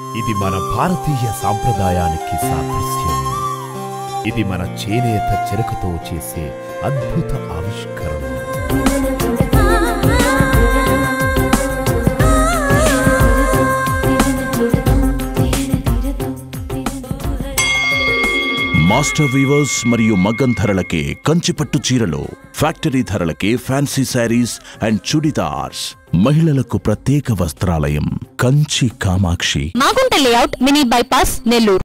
ఇది మన భారతీయ సాంప్రదాయానికి సాదృశ్యం ఇది మన చేనేత చెరకుతో చేసే అద్భుత ఆవిష్కరణ మాస్టర్ వీవర్స్ మరియు మగ్గం ధరలకే కంచిపట్టు చీరలు ఫ్యాక్టరీ ధరలకే ఫ్యాన్సీ శారీస్ అండ్ చుడిదార్స్ మహిళలకు ప్రత్యేక వస్త్రాలయం Kanchi Kamakshi Magunta layout mini bypass Nellore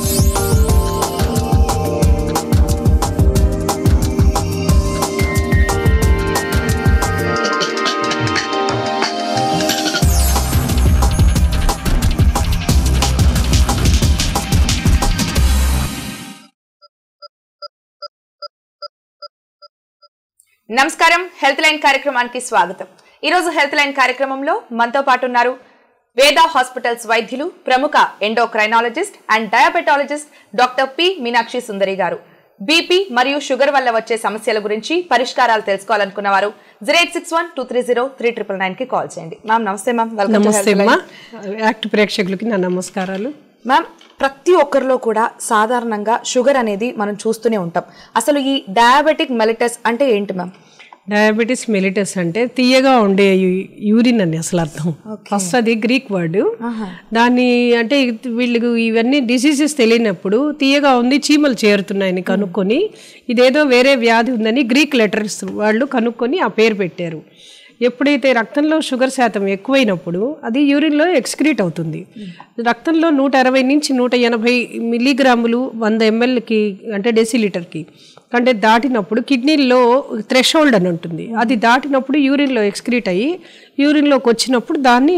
నమస్కారం హెల్త్ లైన్ కార్యక్రమానికి స్వాగతం ఈరోజు హెల్త్ లైన్ కార్యక్రమంలో మనతో పాటు ఉన్నారు వేద హాస్పిటల్స్ వైద్యులు ప్రముఖ endocrinologist and diabetologist doctor P Meenakshi Sundari గారు బీపీ మరియు షుగర్ వల్ల వచ్చే సమస్యల గురించి పరిష్కారాలు తెలుసుకోవాలనుకున్న వారు zero eight six one two three zero three triple nine కి కాల్ చేయండి మ్యామ్ నమస్తే ma'am welcome to Namaste health అమ్మా లైన్. యాక్ట్ ప్రేక్షకులకి నా నమస్కారాలు మ్యామ్ ప్రతి ఒక్కరిలో కూడా సాధారణంగా షుగర్ అనేది మనం చూస్తూనే ఉంటాం అసలు ఈ డయాబెటిక్ మెలిటస్ అంటే ఏంటి మ్యామ్ డయాబెటీస్ మెలిటస్ అంటే తీయగా ఉండే యు- యూరిన్ అని అసలు అర్థం ఫస్ట్ అది గ్రీక్ వర్డ్ దాన్ని అంటే వీళ్ళకి ఇవన్నీ డిసీజెస్ తెలియనప్పుడు తీయగా ఉంది చీమలు చేరుతున్నాయని కనుక్కొని ఇదేదో వేరే వ్యాధి ఉందని గ్రీక్ లెటర్స్ వాళ్ళు కనుక్కొని ఆ పేరు పెట్టారు ఎప్పుడైతే రక్తంలో షుగర్ శాతం ఎక్కువైనప్పుడు అది యూరిన్లో ఎక్స్క్రీట్ అవుతుంది రక్తంలో నూట అరవై నుంచి నూట ఎనభై మిల్లీగ్రాములు వంద ఎంఎల్కి అంటే డెసిలీటర్కి అంటే దాటినప్పుడు కిడ్నీల్లో థ్రెషోల్డ్ అని ఉంటుంది అది దాటినప్పుడు యూరిన్లో ఎక్స్క్రీట్ అయ్యి యూరిన్లోకి వచ్చినప్పుడు దాన్ని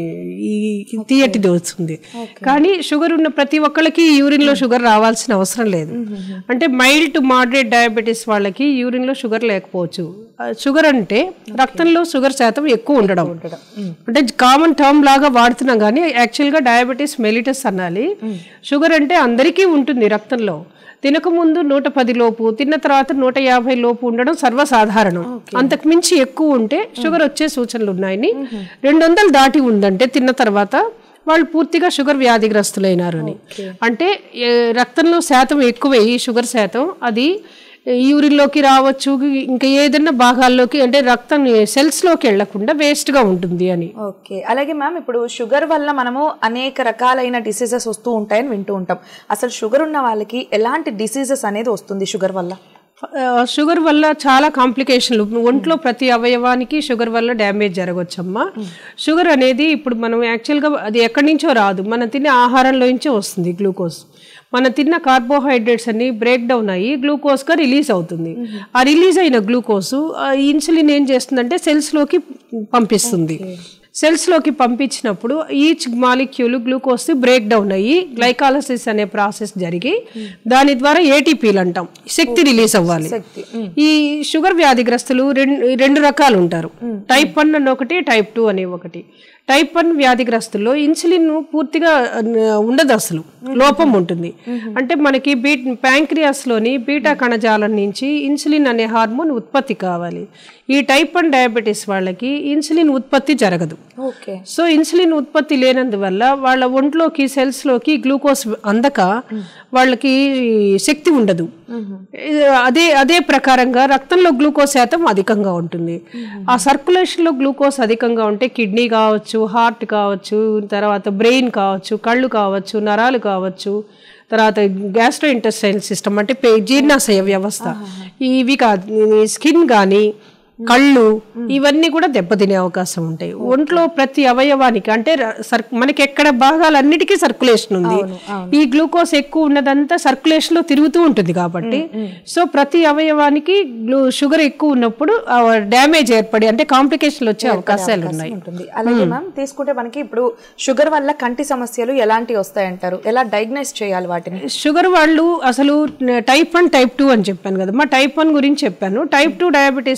ఈ తీయటిది వస్తుంది కానీ షుగర్ ఉన్న ప్రతి ఒక్కళ్ళకి యూరిన్లో షుగర్ రావాల్సిన అవసరం లేదు అంటే మైల్డ్ టు మోడరేట్ డయాబెటీస్ వాళ్ళకి యూరిన్లో షుగర్ లేకపోవచ్చు ఆ, షుగర్ అంటే రక్తంలో షుగర్ శాతం ఎక్కువ ఉండడం అంటే కామన్ టర్మ్ లాగా వాడుతున్నాం కానీ యాక్చువల్గా డయాబెటీస్ మెలిటస్ అనాలి షుగర్ అంటే అందరికీ ఉంటుంది రక్తంలో తినకముందు నూట పది లోపు తిన్న తర్వాత నూట యాభై లోపు ఉండడం సర్వసాధారణం అంతకు మించి ఎక్కువ ఉంటే షుగర్ వచ్చే సూచనలు ఉన్నాయని రెండు వందలు దాటి ఉందంటే తిన్న తర్వాత వాళ్ళు పూర్తిగా షుగర్ వ్యాధిగ్రస్తులైనారు అని అంటే ఏ, రక్తంలో శాతం ఎక్కువై షుగర్ శాతం అది యూరిన్లోకి రావచ్చు ఇంకా ఏదైనా భాగాల్లోకి అంటే రక్తం సెల్స్లోకి వెళ్లకుండా వేస్ట్గా ఉంటుంది అని ఓకే అలాగే మ్యామ్ ఇప్పుడు షుగర్ వల్ల మనము అనేక రకాలైన డిసీజెస్ వస్తూ ఉంటాయని వింటూ ఉంటాం అసలు షుగర్ ఉన్న వాళ్ళకి ఎలాంటి డిసీజెస్ అనేది వస్తుంది షుగర్ వల్ల ఆ, షుగర్ వల్ల చాలా కాంప్లికేషన్లు ఒంట్లో ప్రతి అవయవానికి షుగర్ వల్ల డ్యామేజ్ జరగవచ్చమ్మా షుగర్ అనేది ఇప్పుడు మనం యాక్చువల్గా అది ఎక్కడి నుంచో రాదు మనం తినే ఆహారంలో నుంచే వస్తుంది గ్లూకోజ్ మనం తిన్న కార్బోహైడ్రేట్స్ అన్ని బ్రేక్ డౌన్ అయ్యి గ్లూకోజ్గా రిలీజ్ అవుతుంది ఆ రిలీజ్ అయిన గ్లూకోజ్ ఇన్సులిన్ ఏం చేస్తుందంటే సెల్స్లోకి పంపిస్తుంది సెల్స్లోకి పంపించినప్పుడు each molecule glucose break down అయ్యి గ్లైకాలసిస్ అనే ప్రాసెస్ జరిగి దాని ద్వారా ఏటీపీలు అంటాం శక్తి రిలీజ్ అవ్వాలి ఈ షుగర్ వ్యాధిగ్రస్తులు రెండు రెండు రకాలు ఉంటారు టైప్ వన్ అని ఒకటి టైప్ టూ అనే ఒకటి టైప్ వన్ వ్యాధిగ్రస్తుల్లో ఇన్సులిన్ పూర్తిగా ఆ, ఉండదు అసలు లోపం ఉంటుంది అంటే మనకి బీట్ ప్యాంక్రియాస్లోని బీటా కణజాలం నుంచి ఇన్సులిన్ అనే హార్మోన్ ఉత్పత్తి కావాలి ఈ టైప్ వన్ డయాబెటీస్ వాళ్ళకి ఇన్సులిన్ ఉత్పత్తి జరగదు ఓకే సో ఇన్సులిన్ ఉత్పత్తి లేనందువల్ల వాళ్ళ ఒంట్లోకి సెల్స్లోకి గ్లూకోజ్ అందక వాళ్ళకి శక్తి ఉండదు ఇది అదే అదే ప్రకారంగా రక్తంలో గ్లూకోజ్ శాతం అధికంగా ఉంటుంది ఆ సర్క్యులేషన్లో గ్లూకోజ్ అధికంగా ఉంటే కిడ్నీ కావచ్చు హార్ట్ కావచ్చు తర్వాత బ్రెయిన్ కావచ్చు కళ్ళు కావచ్చు నరాలు కావచ్చు తర్వాత గ్యాస్ట్రో ఇంటెస్టైన్ సిస్టమ్ అంటే పే- జీర్ణాశయ వ్యవస్థ ఇవి కాదు స్కిన్ కానీ కళ్ళు ఇవన్నీ కూడా దెబ్బతినే అవకాశం ఉంటాయి ఒంట్లో ప్రతి అవయవానికి అంటే ర- సర్- మనకి ఎక్కడ భాగాలన్నిటికీ సర్క్యులేషన్ ఉంది ఈ గ్లూకోజ్ ఎక్కువ ఉన్నదంతా సర్క్యులేషన్ లో తిరుగుతూ ఉంటుంది కాబట్టి సో ప్రతి అవయవానికి గ్లూ షుగర్ ఎక్కువ ఉన్నప్పుడు డ్యామేజ్ ఏర్పడి అంటే కాంప్లికేషన్లు వచ్చే అవకాశాలు ఉన్నాయి ఉంటుంది అలాగే మ్యామ్ తీసుకుంటే మనకి ఇప్పుడు షుగర్ వల్ల కంటి సమస్యలు ఎలాంటివి వస్తాయంటారు ఎలా డయాగ్నైజ్ చేయాలి వాటిని షుగర్ వాళ్ళు అసలు టైప్ వన్ టైప్ టూ అని చెప్పాను కదా మా టైప్ వన్ గురించి చెప్పాను టైప్ టూ డయాబెటీస్లో ఏంటంటే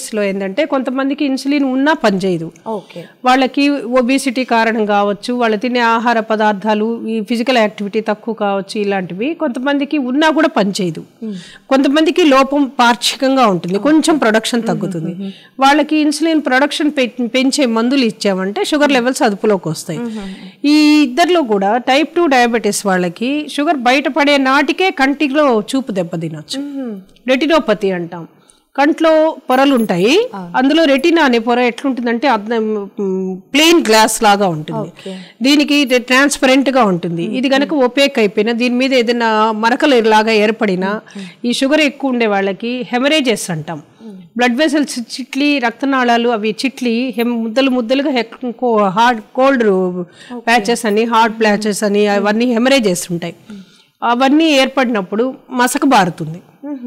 ఏంటంటే కొంతమందికి ఇన్సులిన్ ఉన్నా పనిచేయదు ఓకే వాళ్ళకి ఒబిసిటీ కారణం కావచ్చు వాళ్ళు తినే ఆహార పదార్థాలు ఈ ఫిజికల్ యాక్టివిటీ తక్కువ కావచ్చు ఇలాంటివి కొంతమందికి ఉన్నా కూడా పనిచేయదు కొంతమందికి లోపం పార్షికంగా ఉంటుంది కొంచెం ప్రొడక్షన్ తగ్గుతుంది వాళ్ళకి ఇన్సులిన్ ప్రొడక్షన్ పెంచే మందులు ఇచ్చామంటే షుగర్ లెవెల్స్ అదుపులోకి వస్తాయి ఈ ఇద్దరిలో కూడా టైప్ టూ డయాబెటీస్ వాళ్ళకి షుగర్ బయటపడే నాటికే కంటిలో చూపు దెబ్బతినొచ్చు రెటినోపతి అంటాం కంట్లో పొరలు ఉంటాయి అందులో రెటినా అనే పొర ఎట్లుంటుందంటే ప్లెయిన్ గ్లాస్ లాగా ఉంటుంది దీనికి ట్రాన్స్పరెంట్ గా ఉంటుంది ఇది కనుక ఒపేక్ అయిపోయినా దీని మీద ఏదైనా మరకలు లాగా ఏర్పడినా ఈ షుగర్ ఎక్కువ ఉండే వాళ్ళకి హెమరేజెస్ అంటాం బ్లడ్ వెసల్స్ చిట్లి రక్తనాళాలు అవి చిట్లి హెమ్ ముద్దలు ముద్దలుగా హార్డ్ కోల్డ్ ప్యాచెస్ అని హార్డ్ ప్యాచెస్ అని అవన్నీ హెమరేజెస్ ఉంటాయి అవన్నీ ఏర్పడినప్పుడు మసక బారుతుంది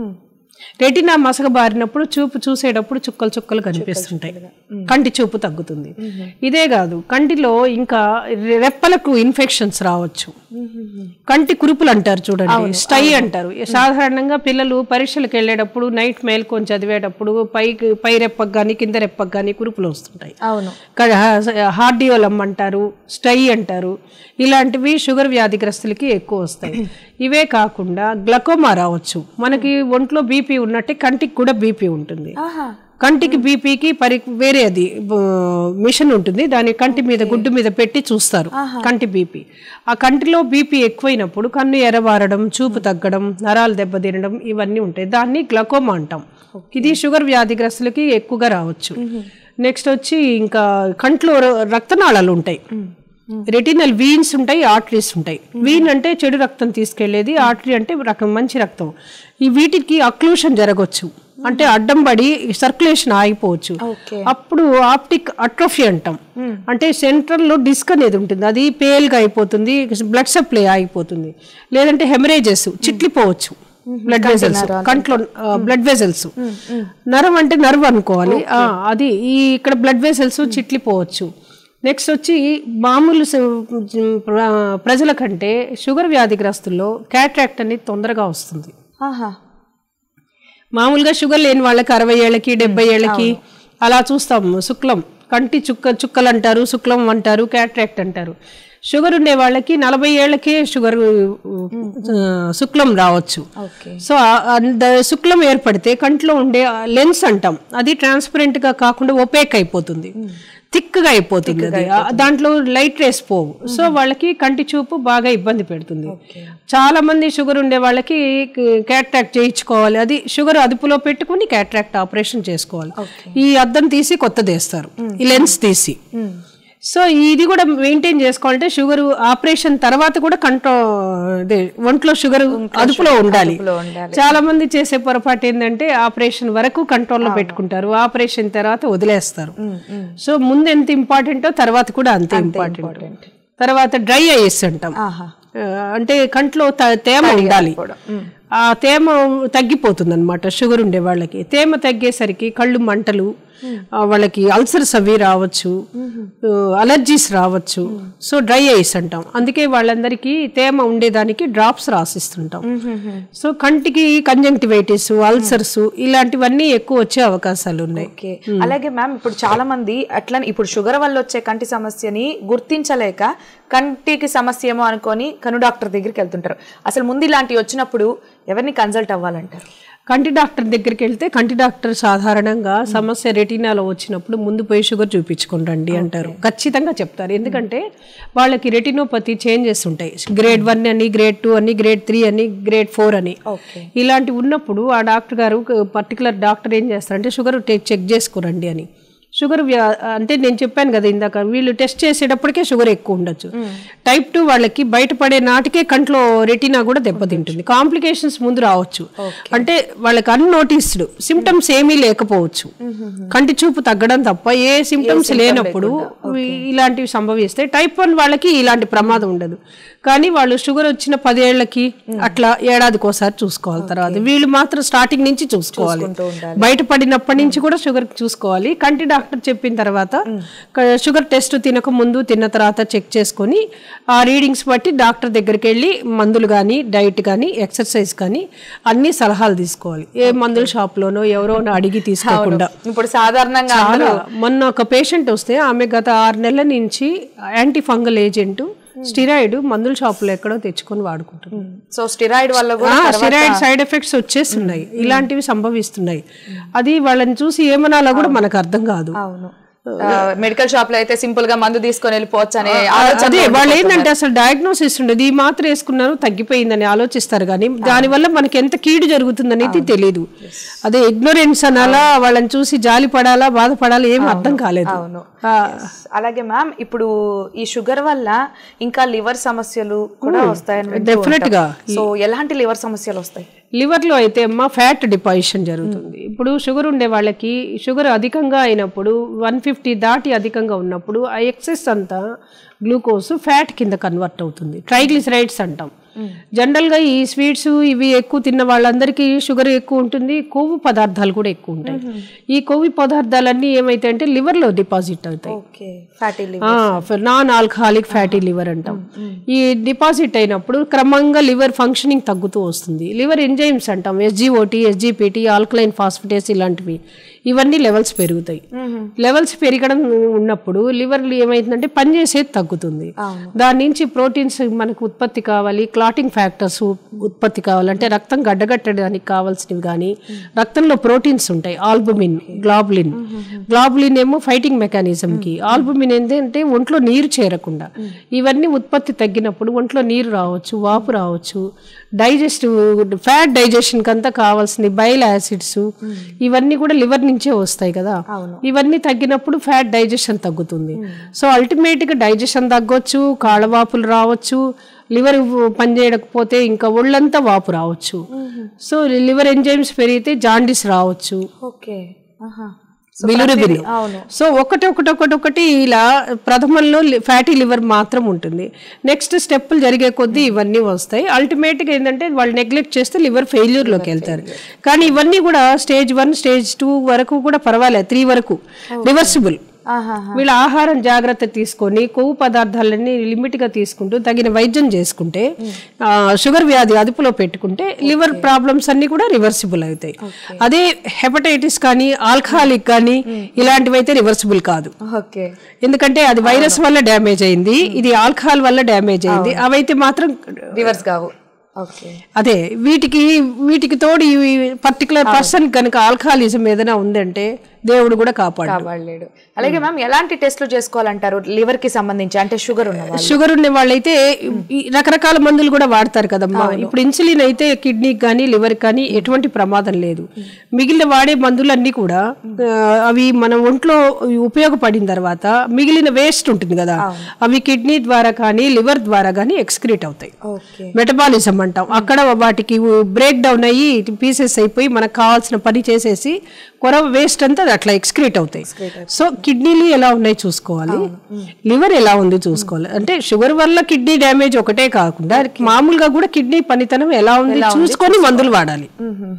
రెటినా మసక బారినప్పుడు చూపు చూసేటప్పుడు చుక్కలు చుక్కలు కనిపిస్తుంటాయి కంటి చూపు తగ్గుతుంది ఇదే కాదు కంటిలో ఇంకా రెప్పలకు ఇన్ఫెక్షన్స్ రావచ్చు కంటి కురుపులు అంటారు చూడండి స్టై అంటారు సాధారణంగా పిల్లలు పరీక్షలకు వెళ్ళేటప్పుడు నైట్ మేల్కొని చదివేటప్పుడు పైకి పై రెప్పకు కానీ కింద రెప్పకు కానీ కురుపులు వస్తుంటాయి అవును హార్డియోలమ్ అంటారు స్టై అంటారు ఇలాంటివి షుగర్ వ్యాధిగ్రస్తులకి ఎక్కువ వస్తాయి ఇవే కాకుండా గ్లకోమా రావచ్చు మనకి ఒంట్లో బీపీ ఉన్నట్టే కంటికి కూడా బీపీ ఉంటుంది కంటికి బీపీకి పరి వేరే అది మిషన్ ఉంటుంది దాని కంటి మీద గుడ్డు మీద పెట్టి చూస్తారు కంటి బీపీ ఆ కంటిలో బీపీ ఎక్కువైనప్పుడు కన్ను ఎరబారడం చూపు తగ్గడం నరాలు దెబ్బతినడం ఇవన్నీ ఉంటాయి దాన్ని గ్లకోమా అంటాం ఇది షుగర్ వ్యాధిగ్రస్తులకి ఎక్కువగా రావచ్చు నెక్స్ట్ వచ్చి ఇంకా కంట్లో ర- రక్తనాళాలు ఉంటాయి రెటినల్ వీన్స్ ఉంటాయి ఆర్టరీస్ ఉంటాయి వీన్ అంటే చెడు రక్తం తీసుకెళ్లేది ఆర్టరీ అంటే రకం మంచి రక్తం ఈ వీటికి అక్లూషన్ జరగవచ్చు అంటే అడ్డం పడి సర్క్యులేషన్ ఆగిపోవచ్చు అప్పుడు ఆప్టిక్ అట్రోఫీ అంటాం అంటే సెంట్రల్ లో డిస్క్ అనేది ఉంటుంది అది పేల్ గా అయిపోతుంది బ్లడ్ సప్లై ఆగిపోతుంది లేదంటే హెమరేజెస్ చిట్లిపోవచ్చు బ్లడ్ వెజల్స్ కంట్లో బ్లడ్ వెజల్స్ నరం అంటే నర్వ్ అనుకోవాలి ఆ, అది ఈ ఇక్కడ బ్లడ్ వెసల్స్ చిట్లిపోవచ్చు నెక్స్ట్ వచ్చి మామూలు స- ప్ర- ప్రజల కంటే షుగర్ వ్యాధిగ్రస్తుల్లో క్యాట్రాక్ట్ అనేది తొందరగా వస్తుంది ఆహా మామూలుగా షుగర్ లేని వాళ్ళకి అరవై ఏళ్ళకి డెబ్బై ఏళ్ళకి అలా చూస్తాం శుక్లం కంటి చుక్క చుక్కలు అంటారు శుక్లం అంటారు క్యాట్రాక్ట్ అంటారు షుగర్ ఉండే వాళ్ళకి నలభై ఏళ్ళకే షుగర్ ఆ, శుక్లం రావచ్చు ఓకే సో ఆ- ఆ ద- శుక్లం ఏర్పడితే కంట్లో ఉండే లెన్స్ అంటాం అది ట్రాన్స్పరెంట్ గా కాకుండా ఒపేక్ అయిపోతుంది థిక్ గా అయిపోతుంది అది. ఆ దాంట్లో లైట్ రేస్ పోవు సో వాళ్ళకి కంటి చూపు బాగా ఇబ్బంది పెడుతుంది చాలా మంది షుగర్ ఉండే వాళ్ళకి క్యాట్రాక్ట్ చేయించుకోవాలి అది షుగర్ అదుపులో పెట్టుకుని క్యాట్రాక్ట్ ఆపరేషన్ చేసుకోవాలి ఈ అద్దం తీసి కొత్తది వేస్తారు ఈ లెన్స్ తీసి సో ఇది కూడా మెయింటైన్ చేసుకోవాలంటే షుగర్ ఆపరేషన్ తర్వాత కూడా కంట్రోల్ అదే ఒంట్లో షుగర్ అదుపులో ఉండాలి చాలా మంది చేసే పొరపాటు ఏంటంటే ఆపరేషన్ వరకు కంట్రోల్లో పెట్టుకుంటారు ఆపరేషన్ తర్వాత వదిలేస్తారు సో ముందు ఎంత ఇంపార్టెంటో తర్వాత కూడా అంతే ఇంపార్టెంట్ తర్వాత డ్రై ఐస్ అంటాం ఆ, అంటే కంట్లో త- తేమ ఉండాలి ఆ తేమ తగ్గిపోతుంది అనమాట షుగర్ ఉండే వాళ్ళకి తేమ తగ్గేసరికి కళ్ళు మంటలు ఆ, వాళ్ళకి అల్సర్స్ అవి రావచ్చు అలర్జీస్ రావచ్చు సో డ్రై ఐస్ అంటాం అందుకే వాళ్ళందరికీ తేమ ఉండేదానికి డ్రాప్స్ రాసిస్తుంటాం సో కంటికి కంజంక్టివైటిస్ అల్సర్స్ ఇలాంటివన్నీ ఎక్కువ వచ్చే అవకాశాలు ఉన్నాయి ఓకే అలాగే మ్యామ్ ఇప్పుడు చాలా మంది అట్లా ఇప్పుడు షుగర్ వల్ల వచ్చే కంటి సమస్యని గుర్తించలేక కంటికి సమస్య ఏమో అనుకొని కను డాక్టర్ దగ్గరికి వెళ్తుంటారు అసలు ముందు ఇలాంటివి వచ్చినప్పుడు ఎవరిని కన్సల్ట్ అవ్వాలంటారు కంటి డాక్టర్ దగ్గరికి వెళ్తే కంటి డాక్టర్ సాధారణంగా సమస్య రెటీనాలో వచ్చినప్పుడు ముందు పోయి షుగర్ చూపించుకొని రండి అంటారు ఖచ్చితంగా చెప్తారు ఎందుకంటే వాళ్ళకి రెటినోపతి చేంజెస్ ఉంటాయి గ్రేడ్ వన్ అని గ్రేడ్ టూ అని గ్రేడ్ త్రీ అని గ్రేడ్ ఫోర్ అని ఇలాంటివి ఉన్నప్పుడు ఆ డాక్టర్ గారు పర్టికులర్ డాక్టర్ ఏం చేస్తారంటే షుగర్ చెక్ చేసుకోరండి అని షుగర్ వ్యా- అంటే నేను చెప్పాను కదా ఇందాక వీళ్ళు టెస్ట్ చేసేటప్పటికే షుగర్ ఎక్కువ ఉండొచ్చు టైప్ టూ వాళ్ళకి బయటపడే నాటికే కంట్లో రెటీనా కూడా దెబ్బతింటుంది కాంప్లికేషన్స్ ముందు రావచ్చు అంటే వాళ్ళకి అన్నోటిస్డ్ సిమ్టమ్స్ ఏమీ లేకపోవచ్చు కంటి చూపు తగ్గడం తప్ప ఏ సిమ్టమ్స్ లేనప్పుడు ఈ- ఇలాంటివి సంభవిస్తాయి టైప్ వన్ వాళ్ళకి ఇలాంటి ప్రమాదం ఉండదు కానీ వాళ్ళు షుగర్ వచ్చిన పదేళ్లకి అట్లా ఏడాదికి ఒకసారి చూసుకోవాలి తర్వాత వీళ్ళు మాత్రం స్టార్టింగ్ నుంచి చూసుకోవాలి బయటపడినప్పటి నుంచి కూడా షుగర్ చూసుకోవాలి కంటి డాక్టర్ చెప్పిన తర్వాత క- షుగర్ టెస్ట్ తినక ముందు తిన్న తర్వాత చెక్ చేసుకొని ఆ రీడింగ్స్ బట్టి డాక్టర్ దగ్గరికి వెళ్ళి మందులు కానీ డైట్ కానీ ఎక్సర్సైజ్ కానీ అన్ని సలహాలు తీసుకోవాలి ఏ మందుల షాప్లోనో ఎవరో అడిగి తీసుకోకుండా ఇప్పుడు సాధారణంగా చాలా మొన్న ఒక పేషెంట్ వస్తే ఆమె గత ఆరు నెలల నుంచి యాంటీ ఫంగల్ ఏజెంట్ స్టిరాయిడ్ మందుల షాపులో ఎక్కడో తెచ్చుకొని వాడుకుంటుంది సో స్టిరాయిడ్ వల్ల కూడా స్టిరాయిడ్ సైడ్ ఎఫెక్ట్స్ వచ్చేస్తున్నాయి ఇలాంటివి సంభవిస్తున్నాయి అది వాళ్ళని చూసి ఏమనాలో కూడా మనకు అర్థం కాదు అవును మెడికల్ షాప్ లో అయితే సింపుల్ గా మందు తీసుకొని వెళ్ళిపోవచ్చు అనే ఆలోచన అదే వాళ్ళు ఏంటంటే అసలు డయాగ్నోసిస్ ఉండదు ఈ మాత్ర వేసుకున్నారు తగ్గిపోయిందని ఆలోచిస్తారు కానీ దానివల్ల మనకి ఎంత కీడు జరుగుతుందనేది తెలియదు అదే ఇగ్నోరెన్స్ అనాలా వాళ్ళని చూసి జాలి పడాలా బాధపడాలా ఏం అర్థం కాలేదు అవును ఆ, అలాగే మ్యామ్ ఇప్పుడు ఈ షుగర్ వల్ల ఇంకా లివర్ సమస్యలు కూడా వస్తాయని వింటూ Definite ఉంటాం. గా. సో ఎలాంటి లివర్ సమస్యలు వస్తాయి లివర్లో అయితే అమ్మ ఫ్యాట్ డిపాజిషన్ జరుగుతుంది ఇప్పుడు షుగర్ ఉండే వాళ్ళకి షుగర్ అధికంగా అయినప్పుడు వన్ ఫిఫ్టీ దాటి అధికంగా ఉన్నప్పుడు ఆ ఎక్సెస్ అంతా గ్లూకోజ్ ఫ్యాట్ కింద కన్వర్ట్ అవుతుంది ట్రైగ్లిసరైడ్స్ అంటాం జనరల్గా ఈ స్వీట్స్ ఇవి ఎక్కువ తిన్న వాళ్ళందరికీ షుగర్ ఎక్కువ ఉంటుంది కొవ్వు పదార్థాలు కూడా ఎక్కువ ఉంటాయి ఈ కొవ్వు పదార్థాలన్నీ ఏమైతాయి అంటే లివర్లో డిపాజిట్ అవుతాయి okay fatty liver non alcoholic fatty liver అంటాం ఈ డిపాజిట్ అయినప్పుడు క్రమంగా లివర్ ఫంక్షనింగ్ తగ్గుతూ వస్తుంది లివర్ ఎంజైమ్స్ అంటాం ఎస్జిఓటి ఎస్జిపిటి ఆల్కలైన్ ఫాస్ఫటేస్ ఇలాంటివి ఇవన్నీ లెవెల్స్ పెరుగుతాయి లెవెల్స్ పెరగడం ఉన్నప్పుడు లివర్ ఏమైతుందంటే పనిచేసేది తగ్గుతుంది దాని నుంచి ప్రోటీన్స్ మనకు ఉత్పత్తి కావాలి క్లాటింగ్ ఫ్యాక్టర్స్ ఉత్పత్తి కావాలంటే రక్తం గడ్డగట్టడానికి కావాల్సినవి కానీ రక్తంలో ప్రోటీన్స్ ఉంటాయి ఆల్బుమిన్ గ్లాబులిన్ గ్లాబులిన్ ఏమో ఫైటింగ్ మెకానిజం కి ఆల్బుమిన్ ఏంటంటే ఒంట్లో నీరు చేరకుండా ఇవన్నీ ఉత్పత్తి తగ్గినప్పుడు ఒంట్లో నీరు రావచ్చు వాపు రావచ్చు డైజెస్టివ్ ఫ్యాట్ డైజెషన్ కంతా కావాల్సింది బైల్ యాసిడ్స్ ఇవన్నీ కూడా లివర్ నుంచే వస్తాయి కదా ఇవన్నీ తగ్గినప్పుడు ఫ్యాట్ డైజెషన్ తగ్గుతుంది సో అల్టిమేట్ గా డైజెషన్ తగ్గొచ్చు కాళ్ళవాపులు రావచ్చు లివర్ పనిచేయకపోతే ఇంకా ఒళ్ళంతా వాపు రావచ్చు సో లివర్ ఎంజైమ్స్ పెరిగితే జాండీస్ రావచ్చు ఓకే బిలురుబిన్ సో ఒకటి ఒకటి ఒకటి ఒకటి ఇలా ప్రథమంలో ఫ్యాటీ లివర్ మాత్రం ఉంటుంది నెక్స్ట్ స్టెప్పులు జరిగే కొద్దీ ఇవన్నీ వస్తాయి అల్టిమేట్గా ఏంటంటే వాళ్ళు నెగ్లెక్ట్ చేస్తే లివర్ ఫెయిల్యూర్లోకి వెళ్తారు కానీ ఇవన్నీ కూడా స్టేజ్ వన్ స్టేజ్ టూ వరకు కూడా పర్వాలేదు త్రీ వరకు రివర్సిబుల్ వీళ్ళ ఆహారం జాగ్రత్త తీసుకొని కొవ్వు పదార్థాలన్నీ లిమిట్ గా తీసుకుంటూ తగిన వైద్యం చేసుకుంటే ఆ, షుగర్ వ్యాధి అదుపులో పెట్టుకుంటే లివర్ ప్రాబ్లమ్స్ అన్ని కూడా రివర్సిబుల్ అవుతాయి అదే హెపటైటిస్ కానీ ఆల్కహాలిక్ కానీ ఇలాంటివి అయితే రివర్సిబుల్ కాదు ఓకే ఎందుకంటే అది వైరస్ వల్ల డ్యామేజ్ అయింది ఇది ఆల్కహాల్ వల్ల డ్యామేజ్ అయింది అవైతే మాత్రం రివర్స్ కావు ఓకే అదే వీటికి వీటికి తోడు ఈ పర్టికులర్ పర్సన్ కనుక ఆల్కహాలిజం ఏదైనా ఉందంటే దేవుడు కూడా కాపాడు కాపాడలేడు అలాగే మ్యామ్ ఎలాంటి టెస్ట్లు చేసుకోవాలంటారు లివర్ కి సంబంధించి అంటే షుగర్ ఉన్న వాళ్ళు షుగర్ ఉన్న వాళ్ళైతే ఈ రకరకాల మందులు కూడా వాడతారు కదమ్మా ఇప్పుడు ఇన్సులిన్ అయితే కిడ్నీకి కానీ లివర్ కానీ ఎటువంటి ప్రమాదం లేదు మిగిలిన వాడే మందులన్నీ కూడా ఆ, అవి మన ఒంట్లో ఉపయోగపడిన తర్వాత మిగిలిన వేస్ట్ ఉంటుంది కదా అవి కిడ్నీ ద్వారా కానీ లివర్ ద్వారా కానీ ఎక్స్క్రీట్ అవుతాయి ఓకే మెటబాలిజం అంటాం అక్కడ వాటికి బ్రేక్ డౌన్ అయ్యి పీసెస్ అయిపోయి మనకు కావాల్సిన పని చేసేసి కొరవ వేస్ట్ అంతా అది అట్లా ఎక్స్క్రీట్ అవుతాయి సో కిడ్నీలు ఎలా ఉన్నాయి చూసుకోవాలి లివర్ ఎలా ఉంది చూసుకోవాలి అంటే షుగర్ వల్ల కిడ్నీ డ్యామేజ్ ఒకటే కాకుండా మామూలుగా కూడా కిడ్నీ పనితనం ఎలా ఉంది చూసుకొని మందులు వాడాలి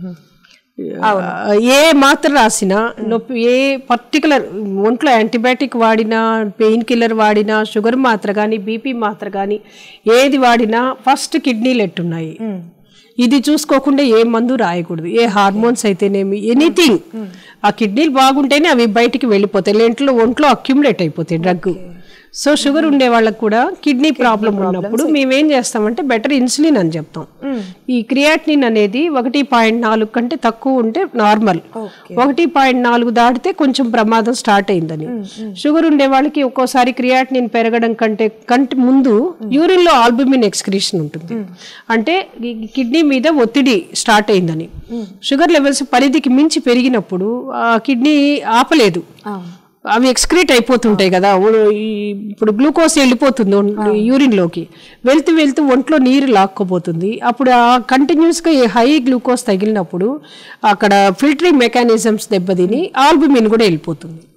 ఏ మాత్ర రాసినా నొప్పి ఏ పర్టికులర్ ఒంట్లో యాంటీబయాటిక్ వాడినా పెయిన్ కిల్లర్ వాడినా షుగర్ మాత్ర కానీ బీపీ మాత్ర కానీ ఏది వాడినా ఫస్ట్ కిడ్నీలు ఎట్టున్నాయి ఇది చూసుకోకుండా ఏ మందు రాయకూడదు ఏ హార్మోన్స్ అయితేనేమి ఎనీథింగ్ ఆ కిడ్నీలు బాగుంటేనే అవి బయటికి వెళ్ళిపోతాయి లేంట్లో ఒంట్లో అక్యుములేట్ అయిపోతాయి డ్రగ్ సో షుగర్ ఉండే వాళ్ళకి కూడా కిడ్నీ ప్రాబ్లం ఉన్నప్పుడు మేమేం చేస్తామంటే బెటర్ ఇన్సులిన్ అని చెప్తాం ఈ క్రియాటినిన్ అనేది ఒకటి పాయింట్ నాలుగు కంటే తక్కువ ఉంటే నార్మల్ ఒకటి పాయింట్ నాలుగు దాటితే కొంచెం ప్రమాదం స్టార్ట్ అయిందని షుగర్ ఉండే వాళ్ళకి ఒక్కోసారి క్రియాటినిన్ పెరగడం కంటే కంటే ముందు యూరిన్ లో ఆల్బుమిన్ ఎక్స్క్రీషన్ ఉంటుంది అంటే ఈ కిడ్నీ మీద ఒత్తిడి స్టార్ట్ అయిందని షుగర్ లెవెల్స్ పరిధికి మించి పెరిగినప్పుడు ఆ కిడ్నీ ఆపలేదు అవి ఎక్స్క్రీట్ అయిపోతుంటాయి కదా ఓ- ఈ ఇప్పుడు గ్లూకోజ్ వెళ్ళిపోతుంది యూరిన్ లోకి వెళ్తూ వెళ్తూ ఒంట్లో నీరు లాక్కోపోతుంది అప్పుడు ఆ కంటిన్యూస్ గా ఈ హై గ్లూకోజ్ తగిలినప్పుడు అక్కడ ఫిల్టరింగ్ మెకానిజమ్స్ దెబ్బతిని ఆల్బుమిన్ కూడా వెళ్ళిపోతుంది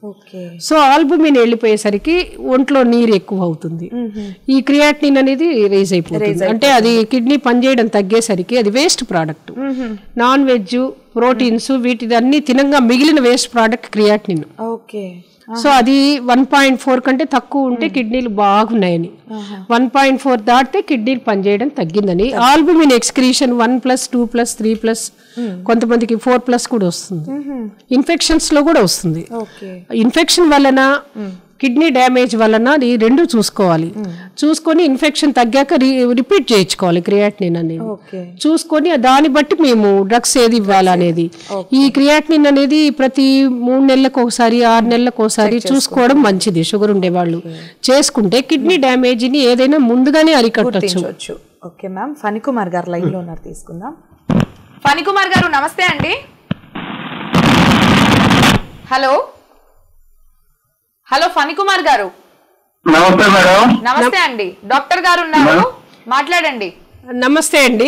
ఓకే సో ఆల్బుమిన్ వెళ్ళిపోయేసరికి ఒంట్లో నీరు ఎక్కువ అవుతుంది ఈ క్రియాటినిన్ అనేది రేజ్ అయిపోతుంది అంటే అది కిడ్నీ పనిచేయడం తగ్గేసరికి అది waste product non veg proteins వీటి అన్ని తినంగా మిగిలిన waste product creatinine okay so అది వన్ పాయింట్ ఫోర్ కంటే తక్కువ ఉంటే కిడ్నీలు బాగున్నాయని వన్ పాయింట్ ఫోర్ దాటితే కిడ్నీలు పనిచేయడం తగ్గిందని albumin excretion one plus two plus three plus కొంతమందికి ఫోర్ ప్లస్ కూడా వస్తుంది ఇన్ఫెక్షన్స్ లో కూడా వస్తుంది ఓకే ఇన్ఫెక్షన్ వలన కిడ్నీ డ్యామేజ్ వలన ఈ రెండు చూసుకోవాలి చూసుకొని ఇన్ఫెక్షన్ తగ్గాక రిపీట్ చేయించుకోవాలి క్రియాటినిన్ అనేది ఓకే చూసుకొని దాన్ని బట్టి మేము డ్రగ్స్ ఏది ఇవ్వాలనేది ఈ క్రియాటినిన్ అనేది ప్రతి మూడు నెలలకు ఒకసారి ఆరు నెలలకు ఒకసారి చూసుకోవడం మంచిది షుగర్ ఉండేవాళ్ళు చేసుకుంటే కిడ్నీ డ్యామేజ్ ని ఏదైనా ముందుగానే అరికట్టచ్చు గుర్తించవచ్చు ఓకే మ్యామ్ ఫణికుమార్ గారు లైన్ లో ఉన్నారు తీసుకుందాం ఫణికుమార్ గారు నమస్తే అండి హలో హలో ఫణికుమార్ గారు నమస్తే మేడం నమస్తే అండి డాక్టర్ గారు ఉన్నారు మాట్లాడండి నమస్తే అండి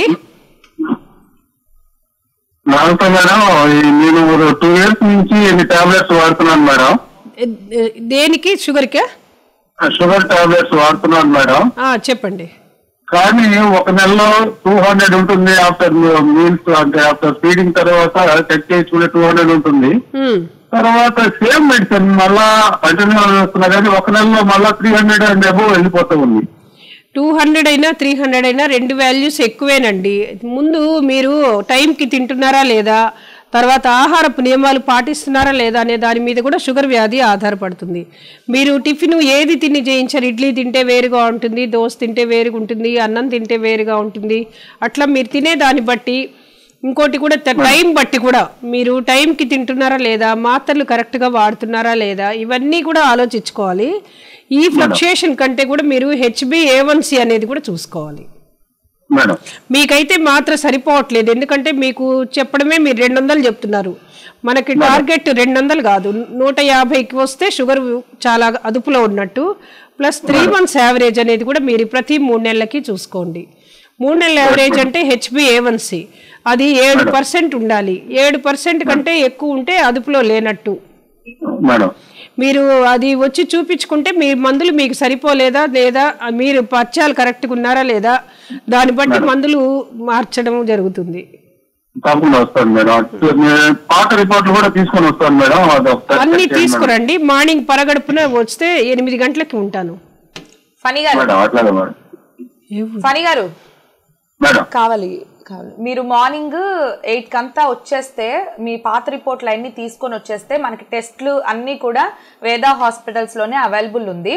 నమస్తే మేడం ఈ నేను టూ ఇయర్స్ నుంచి ఎన్ని టాబ్లెట్స్ వాడుతున్నాను మేడం ఏ- దేనికి షుగర్కా షుగర్ టాబ్లెట్స్ వాడుతున్నాను మేడం ఆ, చెప్పండి కానీ ఒక నెలలో టూ హండ్రెడ్ ఉంటుంది ఆఫ్టర్ మీల్స్ అంటే ఆఫ్టర్ ఫీడింగ్ తర్వాత చెక్ చేసుకుంటే టూ హండ్రెడ్ ఉంటుంది ఉమ్. తర్వాత సేమ్ మెడిసిన్ మళ్ళా కంటిన్యూ చేస్తున్నా కానీ ఒక నెలలో మళ్ళా త్రీ హండ్రెడ్ అండ్ అబోవ్ వెళ్ళిపోతూ ఉంది టూ హండ్రెడ్ అయినా త్రీ హండ్రెడ్ అయినా రెండు వాల్యూస్ ఎక్కువేనండి ముందు మీరు టైంకి తింటున్నారా లేదా తర్వాత ఆహారపు నియమాలు పాటిస్తున్నారా లేదా అనే దాని మీద కూడా షుగర్ వ్యాధి ఆధారపడుతుంది మీరు టిఫిన్ ఏది తిని చేయించారు ఇడ్లీ తింటే వేరుగా ఉంటుంది దోశ తింటే వేరుగా ఉంటుంది అన్నం తింటే వేరుగా ఉంటుంది అట్లా మీరు తినే దాన్ని బట్టి ఇంకోటి కూడా త- టైం బట్టి కూడా మీరు టైంకి తింటున్నారా లేదా మాత్రలు కరెక్ట్గా వాడుతున్నారా లేదా ఇవన్నీ కూడా ఆలోచించుకోవాలి ఈ ఫ్లక్చుయేషన్ కంటే కూడా మీరు హెచ్బి ఏవన్సి అనేది కూడా చూసుకోవాలి మేడం మీకైతే మాత్రం సరిపోవట్లేదు ఎందుకంటే మీకు చెప్పడమే మీరు రెండు వందలు చెప్తున్నారు మనకి టార్గెట్ రెండు వందలు కాదు నూట యాభైకి వస్తే షుగర్ చాలా అదుపులో ఉన్నట్టు ప్లస్ త్రీ మంత్స్ యావరేజ్ అనేది కూడా మీరు ప్రతి మూడు నెలలకి చూసుకోండి మూడు నెలల యావరేజ్ అంటే హెచ్బి ఏవన్సి అది ఏడు పర్సెంట్ ఉండాలి ఏడు పర్సెంట్ కంటే ఎక్కువ ఉంటే అదుపులో లేనట్టు మేడం మీరు అది వచ్చి చూపించుకుంటే మీ మందులు మీకు సరిపోలేదా లేదా మీరు పచ్చాలు కరెక్ట్గా ఉన్నారా లేదా దాన్ని బట్టి మందులు మార్చడం జరుగుతుంది తప్పకుండా వస్తాను మేడం నేను పాత రిపోర్ట్లు కూడా తీసుకొని వస్తాను మేడం అది ఒకసారి అన్ని check చేయండి మేడం. తీసుకురండి మార్నింగ్ పరగడుపున వస్తే ఎనిమిది గంటలకి ఉంటాను ఫణి గారు మేడం అట్లాగే మేడం ఫణి గారు మేడం కావాలి కావాలి మీరు మార్నింగ్ ఎయిట్ కంతా వచ్చేస్తే మీ పాత రిపోర్ట్లు అన్ని తీసుకొని వచ్చేస్తే మనకి టెస్ట్లు అన్ని కూడా వేదా హాస్పిటల్స్ లోనే అవైలబుల్ ఉంది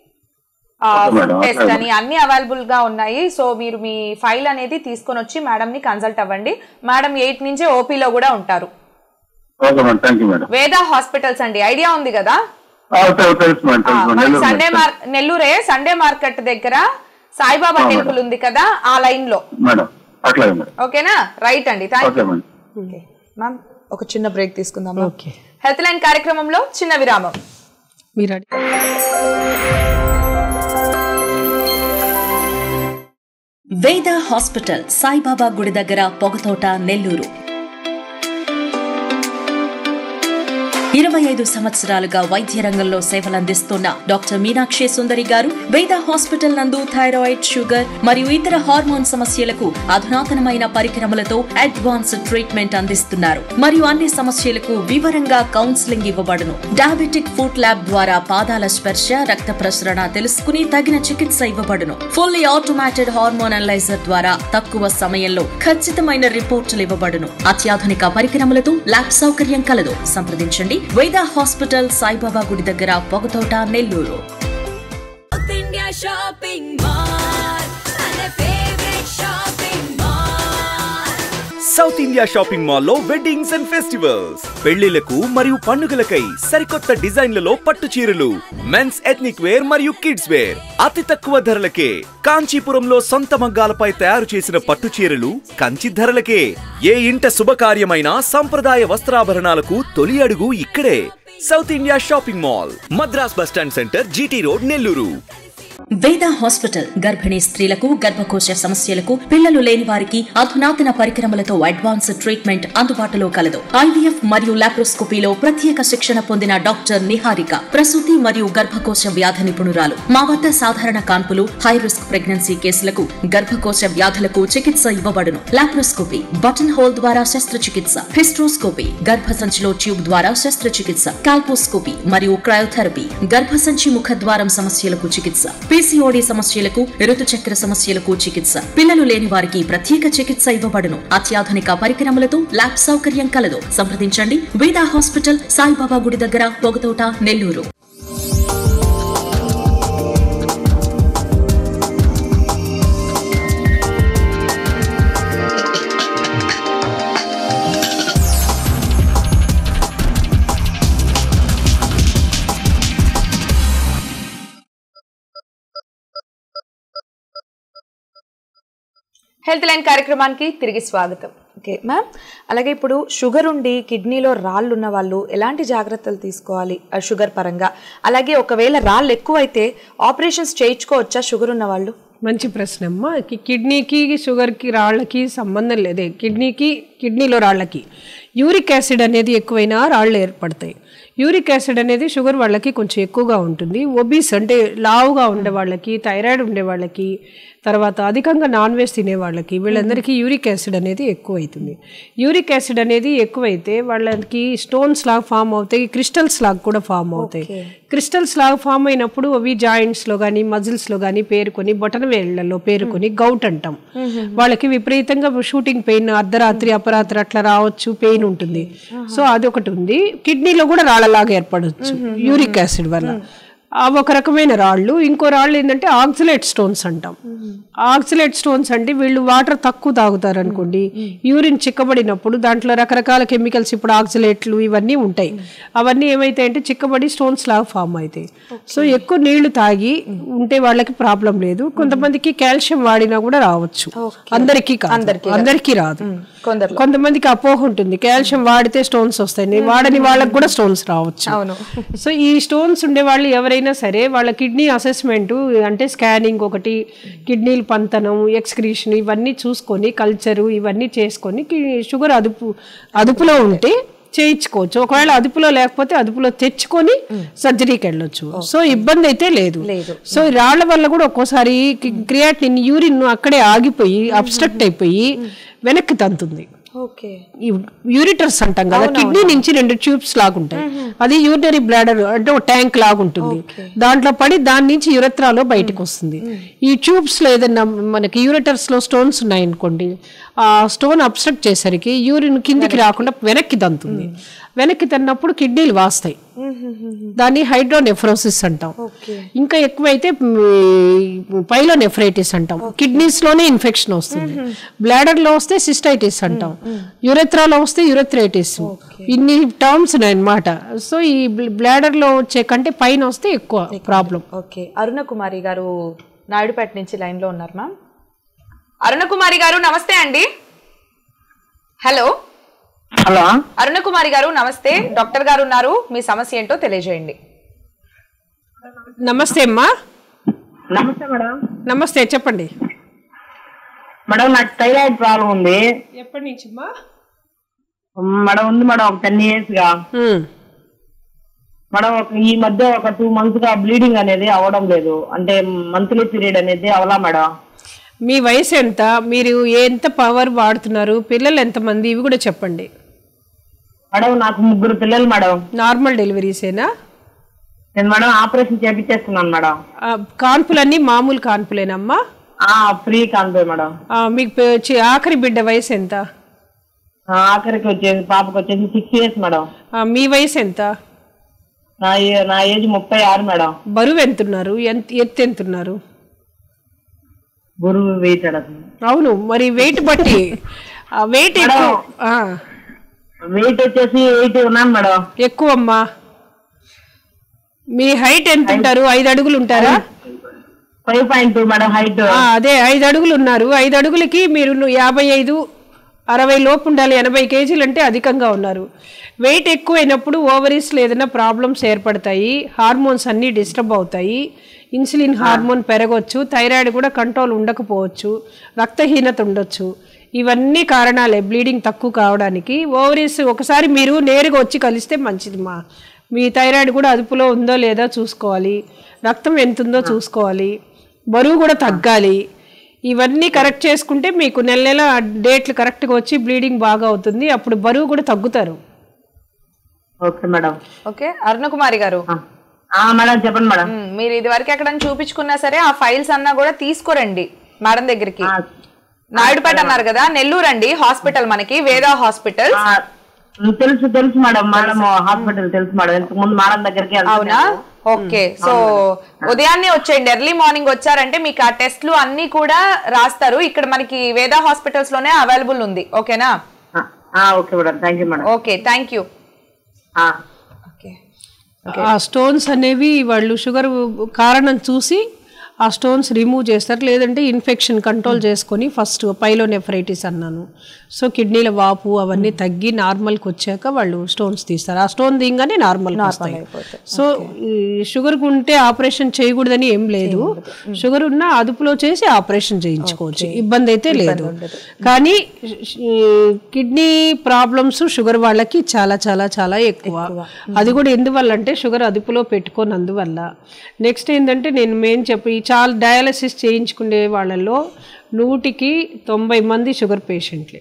మేడం, టెస్ట్ okay. అని అన్ని అవైలబుల్ గా ఉన్నాయి సో మీరు మీ ఫైల్ అనేది తీసుకొని వచ్చి మేడం ని కన్సల్ట్ అవ్వండి మేడం ఎయిట్ నుంచే ఓపీలో కూడా ఉంటారు okay madam thank you madam Veda hospitals అండి ఐడియా ఉంది కదా ఆ, తెలు- తెలుసు మేడం ఆ, తెలుసు మరి నెల్లూరు సండే మేడం. మార్ నెల్లూరే సండే మార్కెట్ దగ్గర సాయిబాబా టెంపుల్ ఉంది కదా ఆ లైన్ లో మేడం అట్లాగే మేడం ఓకేనా రైట్ అండి thank okay madam okay ma'am ఒక చిన్న బ్రేక్ తీసుకుందాం ఓకే హెల్త్ లైన్ కార్యక్రమంలో చిన్న విరామం మీరు అడి- వేద హాస్పిటల్ సాయిబాబా గుడి దగ్గర పొగతోట నెల్లూరు ఇరవై ఐదు సంవత్సరాలుగా వైద్య రంగంలో సేవలందిస్తున్న డాక్టర్ మీనాక్షి సుందరి గారు వేద హాస్పిటల్ నందు థైరాయిడ్ షుగర్ మరియు ఇతర హార్మోన్ సమస్యలకు అధునాతనమైన పరికరములతో అడ్వాన్స్ ట్రీట్మెంట్ అందిస్తున్నారు మరియు అన్ని సమస్యలకు వివరంగా కౌన్సిలింగ్ ఇవ్వబడును డయాబెటిక్ ఫుడ్ ల్యాబ్ ద్వారా పాదాల స్పర్శ రక్త ప్రసరణ తెలుసుకుని తగిన చికిత్స ఇవ్వబడును ఫుల్లీ ఆటోమేటెడ్ హార్మోన్ అనలైజర్ ద్వారా తక్కువ సమయంలో ఖచ్చితమైన రిపోర్టులు ఇవ్వబడును అత్యాధునిక పరికరములతో ల్యాబ్ సౌకర్యం కలదు సంప్రదించండి వేద హాస్పిటల్ సాయిబాబా గుడి దగ్గర Pogathota Nellore India shopping mall and a favorite shopping mall. South India shopping మాల్లో వెడ్డింగ్స్ అండ్ ఫెస్టివల్స్ పెళ్లిలకు మరియు పండుగలకై సరికొత్త డిజైన్లలో పట్టు చీరలు మెన్స్ ఎథ్నిక్ వేర్ మరియు కిడ్స్ వేర్ అతి తక్కువ ధరలకే కాంచీపురంలో సొంత మగ్గాలపై తయారు చేసిన పట్టు చీరలు కంచి ధరలకే ఏ ఇంట శుభకార్యమైన సంప్రదాయ వస్త్రాభరణాలకు తొలి అడుగు ఇక్కడే south India shopping mall Madras bus stand centre GT road Nellore Veda hospital గర్భిణీ స్త్రీలకు గర్భకోశ సమస్యలకు పిల్లలు లేని వారికి అధునాతన పరికరములతో అడ్వాన్స్ ట్రీట్మెంట్ అందుబాటులో కలదు ఐవీఎఫ్ మరియు లాప్రోస్కోపీలో ప్రత్యేక శిక్షణ పొందిన డాక్టర్ నిహారిక ప్రసూతి మరియు గర్భకోశ వ్యాధి నిపుణురాలు మా వద్ద సాధారణ కాన్పులు హై రిస్క్ ప్రెగ్నెన్సీ కేసులకు గర్భకోశ వ్యాధులకు చికిత్స ఇవ్వబడును లాప్రోస్కోపీ బటన్ హోల్ ద్వారా శస్త్రచికిత్స హిస్ట్రోస్కోపీ గర్భసంచిలో ట్యూబ్ ద్వారా శస్త్రచికిత్స కాల్పోస్కోపీ మరియు క్రయోథెరపీ గర్భసంచి ముఖద్వారం సమస్యలకు చికిత్స పీసీఓడి సమస్యలకు ఋతుచక్ర సమస్యలకు చికిత్స పిల్లలు లేని వారికి ప్రత్యేక చికిత్స ఇవ్వబడును అత్యాధునిక పరికరములతో ల్యాబ్ సౌకర్యం కలదు సంప్రదించండి వేదా హాస్పిటల్ సాయిబాబా గుడి దగ్గర పొగతోట నెల్లూరు హెల్త్ లైన్ కార్యక్రమానికి తిరిగి స్వాగతం ఓకే మ్యామ్ అలాగే ఇప్పుడు షుగర్ ఉండి కిడ్నీలో రాళ్ళు ఉన్న వాళ్ళు ఎలాంటి జాగ్రత్తలు తీసుకోవాలి ఆ షుగర్ పరంగా అలాగే ఒకవేళ రాళ్ళు ఎక్కువైతే ఆపరేషన్స్ చేయించుకోవచ్చా షుగర్ ఉన్న వాళ్ళు మంచి ప్రశ్న అమ్మా కి- కిడ్నీకి షుగర్కి రాళ్ళకి సంబంధం లేదే కిడ్నీకి కిడ్నీలో రాళ్ళకి యూరిక్ యాసిడ్ అనేది ఎక్కువైనా రాళ్ళు ఏర్పడతాయి యూరిక్ యాసిడ్ అనేది షుగర్ వాళ్ళకి కొంచెం ఎక్కువగా ఉంటుంది ఒబీస్ అంటే లావుగా ఉండే వాళ్ళకి థైరాయిడ్ ఉండే వాళ్ళకి తర్వాత అధికంగా నాన్ వెజ్ తినే వాళ్ళకి వీళ్ళందరికీ యూరిక్ యాసిడ్ అనేది ఎక్కువ అవుతుంది యూరిక్ యాసిడ్ అనేది ఎక్కువైతే వాళ్ళకి స్టోన్స్ లాగా ఫామ్ అవుతాయి క్రిస్టల్స్ లాగా కూడా ఫామ్ అవుతాయి క్రిస్టల్స్ లాగా ఫామ్ అయినప్పుడు అవి జాయింట్స్లో కానీ మజిల్స్లో కానీ పేరుకొని బొటన వేళ్లలో పేరుకొని గౌట్ అంటాం వాళ్ళకి విపరీతంగా షూటింగ్ పెయిన్ అర్ధరాత్రి అపరాత్రి అట్లా రావచ్చు పెయిన్ ఉంటుంది సో అది ఒకటి ఉంది కిడ్నీలో కూడా రాళ్ళలాగా ఏర్పడవచ్చు యూరిక్ యాసిడ్ వల్ల అవి ఒక రకమైన రాళ్ళు ఇంకో రాళ్ళు ఏంటంటే ఆక్సిలేట్ స్టోన్స్ అంటాం ఆక్సిలేట్ స్టోన్స్ అంటే వీళ్ళు వాటర్ తక్కువ తాగుతారు అనుకోండి యూరిన్ చిక్కబడినప్పుడు దాంట్లో రకరకాల కెమికల్స్ ఇప్పుడు ఆక్సిలేట్లు ఇవన్నీ ఉంటాయి అవన్నీ ఏమైతాయంటే చిక్కబడి స్టోన్స్ లాగా ఫామ్ అవుతాయి సో ఎక్కువ నీళ్లు తాగి ఉంటే వాళ్ళకి ప్రాబ్లం లేదు కొంతమందికి కాల్షియం వాడినా కూడా రావచ్చు అందరికీ కాదు అందరికీ రాదు కొందరు కొంతమందికి అపోహ ఉంటుంది కాల్షియం వాడితే స్టోన్స్ వస్తాయి వాడని వాళ్ళకి కూడా స్టోన్స్ రావచ్చు అవును. సో ఈ స్టోన్స్ ఉండే వాళ్ళు ఎవరైనా సరే వాళ్ళ కిడ్నీ అసెస్మెంట్ అంటే స్కానింగ్ ఒకటి కిడ్నీల పంతనం ఎక్స్క్రీషన్ ఇవన్నీ చూసుకొని కల్చరు ఇవన్నీ చేసుకొని కి- షుగర్ అదుపు అదుపులో ఉంటే చేయించుకోవచ్చు ఒకవేళ అదుపులో లేకపోతే అదుపులో తెచ్చుకొని సర్జరీకి వెళ్ళొచ్చు సో ఇబ్బంది అయితే లేదు సో ఈ రాళ్ల వల్ల కూడా ఒక్కోసారి క్రియాటిన్ యూరిన్ అక్కడే ఆగిపోయి అబ్స్ట్రక్ట్ అయిపోయి వెనక్కి తంతుంది ఓకే ఈ యూరిటర్స్ అంటాం కదా కిడ్నీ నుంచి రెండు ట్యూబ్స్ లాగుంటాయి అది యూరినరీ బ్లాడర్ అంటే ఒక ట్యాంక్ లాగుంటుంది దాంట్లో పడి దాని నుంచి యురత్రాలో బయటకు వస్తుంది ఈ ట్యూబ్స్ లో ఏదైనా మనకి యూరిటర్స్ లో స్టోన్స్ ఉన్నాయనుకోండి ఆ స్టోన్ అబ్స్ట్రక్ట్ చేసరికి యూరిన్ కిందికి రాకుండా వెనక్కి తంతుంది వెనక్కి తన్నప్పుడు కిడ్నీలు వాస్తాయి దాన్ని హైడ్రోనెఫ్రోసిస్ అంటాం ఇంకా ఎక్కువైతే పైలో నెఫ్రైటిస్ అంటాం కిడ్నీస్ లోనే ఇన్ఫెక్షన్ వస్తుంది బ్లాడర్ లో వస్తే సిస్టైటిస్ అంటాం యురెత్రాలో వస్తే యురెథ్రైటిస్ ఇన్ని టర్మ్స్ ఉన్నాయన్నమాట సో ఈ బ్లాడర్ లో వచ్చే కంటే పైన వస్తే ఎక్కువ ప్రాబ్లం ఓకే అరుణ కుమారి గారు నాయుడుపేట నుంచి లైన్ లో ఉన్నారు మ్యామ్ అరుణ కుమారి గారు నమస్తే అండి హలో హలో అరుణ కుమారి గారు నమస్తే డాక్టర్ గారు ఉన్నారు మీ సమస్య ఏంటో తెలియజేయండి నమస్తే అమ్మా నమస్తే మేడం నమస్తే చెప్పండి మేడం నాకు థైరాయిడ్ ప్రాబ్లం ఉంది ఎప్పటి నుంచి అమ్మా మేడం ఉంది మేడం ఒక టెన్ ఇయర్స్ గా మేడం ఒక- ఈ మధ్య ఒక టూ మంత్స్ గా బ్లీడింగ్ అనేది అవ్వడం లేదు అంటే మంత్లీ పీరియడ్ అనేది అవలా మేడం మీ వయసు ఎంత మీరు ఎంత పవర్ వాడుతున్నారు పిల్లలు ఎంతమంది ఇవి కూడా చెప్పండి మేడం నాకు ముగ్గురు పిల్లలు మేడం నార్మల్ డెలివరీసేనా నేను మేడం ఆపరేషన్ చేపించేస్తున్నాను మేడం ఆ, కాన్పులన్నీ మామూలు కాన్పులేనమ్మా ఆ ఫ్రీ కాన్పే మేడం ఆ, మీకు పె- చి- ఆఖరి బిడ్డ వయసు ఎంత ఆ, ఆఖరికి వచ్చేసి పాపకి వచ్చేసి సిక్స్ ఇయర్స్ మేడం ఆ, మీ వయసు ఎంత నా ఏ- నా ఏజ్ ముప్పై ఆరు మేడం బరువు ఎంతున్నారు ఎంత ఎత్తు ఎంతున్నారు గురువు వెయిట్ అడగదు అవును మరి వెయిట్ బట్టి వెయిట్ ఎక్కువ ఆ, వెయిట్ వచ్చేసి ఎయిట్ ఉన్నాను మేడం ఎక్కువ అమ్మా మీ హైట్ ఎంత ఉంటారు ఐదు అడుగులు ఉంటారా five point two madam height ఆ, అదే ఐదు అడుగులు ఉన్నారు ఐదు అడుగులకి మీరు ను- యాభై ఐదు అరవై లోపు ఉండాలి ఎనభై కేజీలు అంటే అధికంగా ఉన్నారు వెయిట్ ఎక్కువైనప్పుడు ఓవరీస్లో ఏదైనా ప్రాబ్లమ్స్ ఏర్పడతాయి హార్మోన్స్ అన్నీ డిస్టర్బ్ అవుతాయి ఇన్సులిన్ హార్మోన్ పెరగవచ్చు థైరాయిడ్ కూడా కంట్రోల్ ఉండకపోవచ్చు రక్తహీనత ఉండొచ్చు ఇవన్నీ కారణాలే బ్లీడింగ్ తక్కువ కావడానికి ఓవరీస్ ఒకసారి మీరు నేరుగా వచ్చి కలిస్తే మంచిది మా మీ థైరాయిడ్ కూడా అదుపులో ఉందో లేదో చూసుకోవాలి రక్తం ఎంత ఉందో చూసుకోవాలి బరువు కూడా తగ్గాలి ఇవన్నీ కరెక్ట్ చేసుకుంటే మీకు నెల నెల డేట్లు కరెక్ట్గా వచ్చి బ్లీడింగ్ బాగా అవుతుంది అప్పుడు బరువు కూడా తగ్గుతారు okay madam okay Aruna Kumari గారు ఆ, మేడం చెప్పండి మేడం మ్, మీరు ఇది వరకు ఎక్కడైనా చూపించుకున్నా సరే ఆ ఫైల్స్ అన్నా కూడా తీసుకురండి మేడం దగ్గరికి నాయుడుపేట అన్నారు కదా నెల్లూరు అండి హాస్పిటల్ మనకి వేద హాస్పిటల్ ఆ, తెలుసు తెలుసు మేడం మేడం హాస్పిటల్ తెలుసు మేడం ఇంతకు ముందు మేడం దగ్గరికి అవునా ఓకే సో ఉదయాన్నే వచ్చేయండి ఎర్లీ మార్నింగ్ వచ్చారంటే మీకు ఆ టెస్ట్లు అన్ని కూడా రాస్తారు ఇక్కడ మనకి వేద హాస్పిటల్స్ లోనే అవైలబుల్ ఉంది ఓకేనా okay madam thank you madam okay thank you ఆ స్టోన్స్ అనేవి వాళ్ళు షుగర్ కారణం చూసి ఆ స్టోన్స్ రిమూవ్ చేస్తారు లేదంటే ఇన్ఫెక్షన్ కంట్రోల్ చేసుకొని ఫస్ట్ పైలోనెఫ్రైటిస్ అన్నాను సో కిడ్నీల వాపు అవన్నీ తగ్గి నార్మల్కి వచ్చాక వాళ్ళు స్టోన్స్ తీస్తారు ఆ స్టోన్ దిగానే నార్మల్ వస్తాయి సో ఈ షుగర్ ఉంటే ఆపరేషన్ చేయకూడదని ఏం లేదు షుగర్ ఉన్న అదుపులో చేసి ఆపరేషన్ చేయించుకోవచ్చు ఇబ్బంది అయితే లేదు కానీ కిడ్నీ ప్రాబ్లమ్స్ షుగర్ వాళ్ళకి చాలా చాలా చాలా ఎక్కువ అది కూడా ఎందువల్ల అంటే షుగర్ అదుపులో పెట్టుకోనందువల్ల నెక్స్ట్ ఏంటంటే నేను మెయిన్ చెప్పి చాలా డయాలసిస్ చేయించుకునే వాళ్ళలో నూటికి తొంభై మంది షుగర్ పేషెంట్లే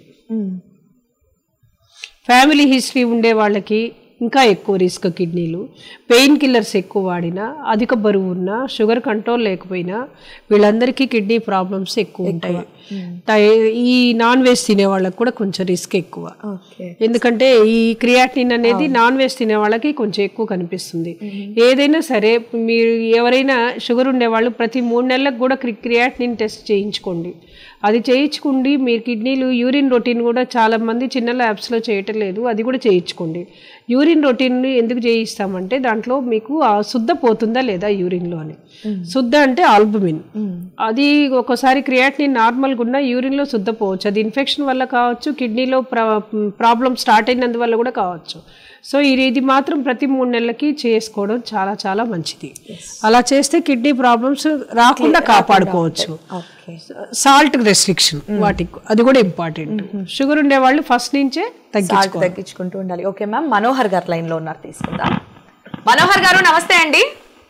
ఫ్యామిలీ హిస్టరీ ఉండే వాళ్ళకి ఇంకా ఎక్కువ రిస్క్ కిడ్నీలు పెయిన్ కిల్లర్స్ ఎక్కువ వాడినా అధిక బరువు ఉన్నా షుగర్ కంట్రోల్ లేకపోయినా వీళ్ళందరికీ కిడ్నీ ప్రాబ్లమ్స్ ఎక్కువ ఉంటాయి టై- ఈ నాన్ వెజ్ తినే వాళ్ళకి కూడా కొంచెం రిస్క్ ఎక్కువ ఎందుకంటే ఈ క్రియాటిన్ అనేది నాన్ వెజ్ తినే వాళ్ళకి కొంచెం ఎక్కువ కనిపిస్తుంది ఏదైనా సరే మీరు ఎవరైనా షుగర్ ఉండేవాళ్ళు ప్రతి మూడు నెలలకు కూడా క్రి క్రియాటినిన్ టెస్ట్ చేయించుకోండి అది చేయించుకోండి మీరు కిడ్నీలు యూరిన్ రొటీన్ కూడా చాలా మంది చిన్న ల్యాబ్స్లో చేయటం లేదు అది కూడా చేయించుకోండి యూరిన్ రొటీన్ ఎందుకు చేయిస్తామంటే దాంట్లో మీకు ఆ శుద్ధ పోతుందా లేదా యూరిన్లో అని శుద్ధ అంటే ఆల్బుమిన్ అది ఒక్కోసారి క్రియాటినిన్ నార్మల్గా ఉన్న యూరిన్లో శుద్ధ పోవచ్చు అది ఇన్ఫెక్షన్ వల్ల కావచ్చు కిడ్నీలో ప్రాబ్లం స్టార్ట్ అయినందువల్ల కూడా కావచ్చు సో ఇది ఇది మాత్రం ప్రతి మూడు నెలలకి చేసుకోవడం చాలా చాలా మంచిది అలా చేస్తే కిడ్నీ ప్రాబ్లమ్స్ రాకుండా కాపాడుకోవచ్చు సాల్ట్ రెస్ట్రిక్షన్ వాటికి అది కూడా ఇంపార్టెంట్ షుగర్ ఉండే వాళ్ళు ఫస్ట్ నుంచే సాల్ట్ తగ్గించుకోవాలి తగ్గించుకుంటూ ఉండాలి ఓకే మ్యామ్ మనోహర్ గారు లైన్ లో ఉన్నారు తీసుకుందాం మనోహర్ గారు నమస్తే అండి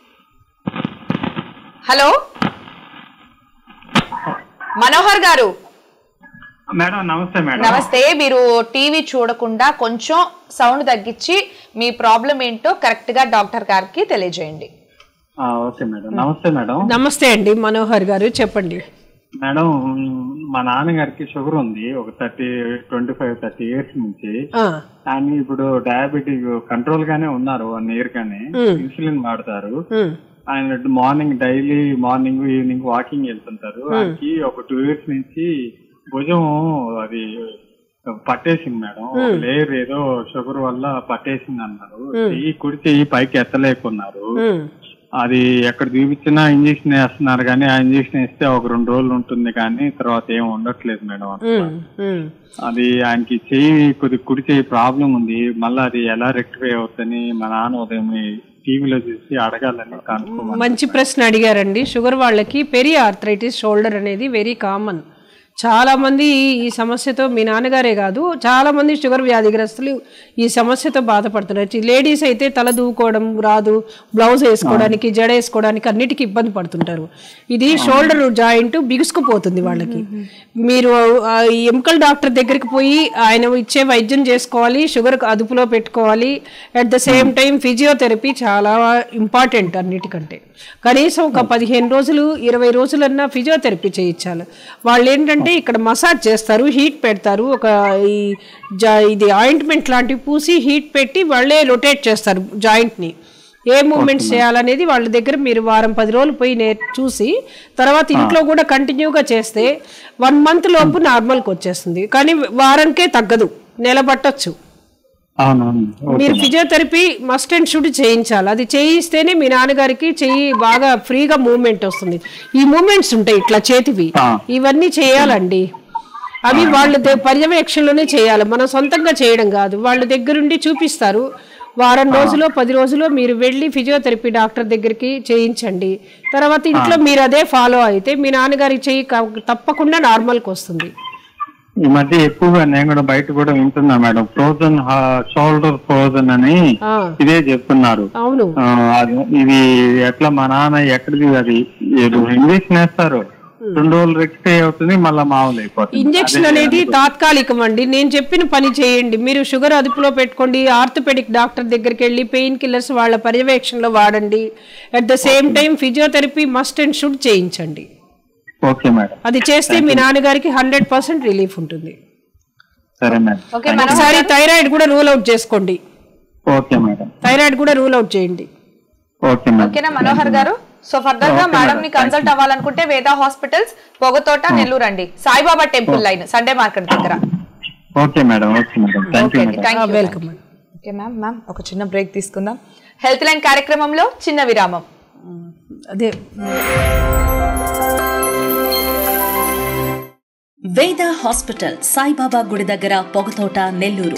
హలో మనోహర్ గారు మేడం నమస్తే మేడం నమస్తే మీరు టీవీ చూడకుండా కొంచెం సౌండ్ తగ్గించి మీ ప్రాబ్లం ఏంటో కరెక్ట్ గా డాక్టర్ గారికి తెలియజేయండి ఆ, ఓకే మేడం నమస్తే మేడం నమస్తే అండి మనోహర్ గారు చెప్పండి మేడం మా నాన్నగారికి షుగర్ ఉంది ఒక thirty twenty five thirty years నుంచి ఆ, కానీ ఇప్పుడు డయాబెటిక్ కంట్రోల్ గానే ఉన్నారు వన్ ఇయర్ గానే మ్. ఇన్సులిన్ వాడతారు ఉమ్, ఆయన morning daily morning evening walking వెళ్తుంటారు ఆయనకి ఒక టూ ఇయర్స్ నుంచి భుజం అది పట్టేసింది మేడం ఒక లేయర్ ఏదో షుగర్ వల్ల పట్టేసింది అన్నారు చెయ్యి కుడి చెయ్యి పైకి ఎత్తలేకున్నారు ఉమ్, అది ఎక్కడ చూపించినా ఇంజక్షన్ వేస్తున్నారు కానీ ఆ ఇంజక్షన్ వేస్తే ఒక రెండు రోజులు ఉంటుంది కానీ తర్వాత ఏం ఉండట్లేదు మేడం ఉమ్, ఉమ్. అది ఆయనకి చెయ్యి కొద్ది కుడి చెయ్యి ప్రాబ్లం ఉంది మళ్ళీ అది ఎలా రెక్టిఫై అవుతుందని మా నాన్న ఉదయం టీవీలో చూసి అడగాలని కనుక్కోమని మంచి ప్రశ్న అడిగారండి షుగర్ వాళ్ళకి పెరి ఆర్థరైటిస్ షోల్డర్ అనేది వెరీ కామన్ చాలా మంది ఈ సమస్యతో మీ నాన్నగారే కాదు చాలా మంది షుగర్ వ్యాధిగ్రస్తులు ఈ సమస్యతో బాధపడుతున్నారు లేడీస్ అయితే తల దూకోవడం రాదు బ్లౌజ్ వేసుకోవడానికి జడ వేసుకోవడానికి అన్నిటికీ ఇబ్బంది పడుతుంటారు ఇది షోల్డర్ జాయింట్ బిగుసుకుపోతుంది వాళ్ళకి మీరు ఆ, ఈ ఎముకల డాక్టర్ దగ్గరికి పోయి ఆయన ఇచ్చే వైద్యం చేసుకోవాలి షుగర్ అదుపులో పెట్టుకోవాలి at the same time physiotherapy చాలా ఇంపార్టెంట్ అన్నిటికంటే కనీసం ఒక పదిహేను రోజులు ఇరవై రోజులన్నా ఫిజియోథెరపీ చేయించాలి వాళ్ళు ఏంటంటే ఇక్కడ మసాజ్ చేస్తారు హీట్ పెడతారు ఒక ఈ జా ఇది ఆయింట్మెంట్ లాంటివి పూసి హీట్ పెట్టి వాళ్ళే రొటేట్ చేస్తారు జాయింట్ని ఏ మూమెంట్స్ చేయాలనేది వాళ్ళ దగ్గర మీరు వారం పది రోజులు పోయి నే చూసి తర్వాత ఇంట్లో కూడా కంటిన్యూగా చేస్తే వన్ మంత్ లోపు నార్మల్కి వచ్చేస్తుంది కానీ వారానికే తగ్గదు నెల పట్టొచ్చు అవునవును మీరు ఫిజియోథెరపీ మస్ట్ అండ్ షుడ్ చేయించాలి అది చేయిస్తేనే మీ నాన్నగారికి చెయ్యి బాగా ఫ్రీగా మూమెంట్ వస్తుంది ఈ మూమెంట్స్ ఉంటాయి ఇట్లా చేతివి ఇవన్నీ చేయాలండి అవి వాళ్ళ ద- పర్యవేక్షణలోనే చేయాలి మనం సొంతంగా చేయడం కాదు వాళ్ళ దగ్గరుండి చూపిస్తారు వారం రోజులో పది రోజులో మీరు వెళ్ళి ఫిజియోథెరపీ డాక్టర్ దగ్గరికి చేయించండి తర్వాత ఇంట్లో మీరు అదే ఫాలో అయితే మీ నాన్నగారి చెయ్యి క- తప్పకుండా నార్మల్కి వస్తుంది ఈ మధ్య ఎక్కువగా నేను కూడా బయట కూడా వింటున్నా మేడం ఫ్రోజన్ షోల్డర్ ఫ్రోజన్ అని ఆ, ఇదే చెప్తున్నారు అవును ఆ, అది ఇది ఎట్లా మా నాన్న ఎక్కడిది అది ఇంజక్షన్ వేస్తారు రెండు రోజులు రెక్టిఫై అవుతుంది మళ్ళీ మామూలు అయిపోతుంది ఇంజెక్షన్ అనేది తాత్కాలికం అండి నేను చెప్పిన పని చేయండి మీరు షుగర్ అదుపులో పెట్టుకోండి ఆర్థోపెడిక్ డాక్టర్ దగ్గరికి వెళ్ళి పెయిన్ కిల్లర్స్ వాళ్ళ పర్యవేక్షణలో వాడండి at the same time physiotherapy must and should చేయించండి ఓకే మేడం అది చేస్తే మీ నాన్నగారికి హండ్రెడ్ పర్సెంట్ రిలీఫ్ ఉంటుంది సరే మేడం ఓకే మనం ఒకసారి థైరాయిడ్ కూడా రూల్ అవుట్ చేసుకోండి ఓకే మేడం థైరాయిడ్ కూడా రూల్ అవుట్ చేయండి ఓకే మేడం ఓకేనా మనోహర్ గారు సో ఫర్దర్ గా మేడం ని కన్సల్ట్ అవ్వాలనుకుంటే వేద హాస్పిటల్స్ పొగతోట నెల్లూరు అండి Saibaba temple line Sunday market దగ్గర okay madam okay madam thank you madam thank you welcome అండి ఓకే మ్యామ్ మ్యామ్ ఒక చిన్న బ్రేక్ తీసుకుందాం హెల్త్ లైన్ కార్యక్రమంలో చిన్న విరామం అదే వేద హాస్పిటల్ సాయిబాబా గుడి దగ్గర పొగతోట నెల్లూరు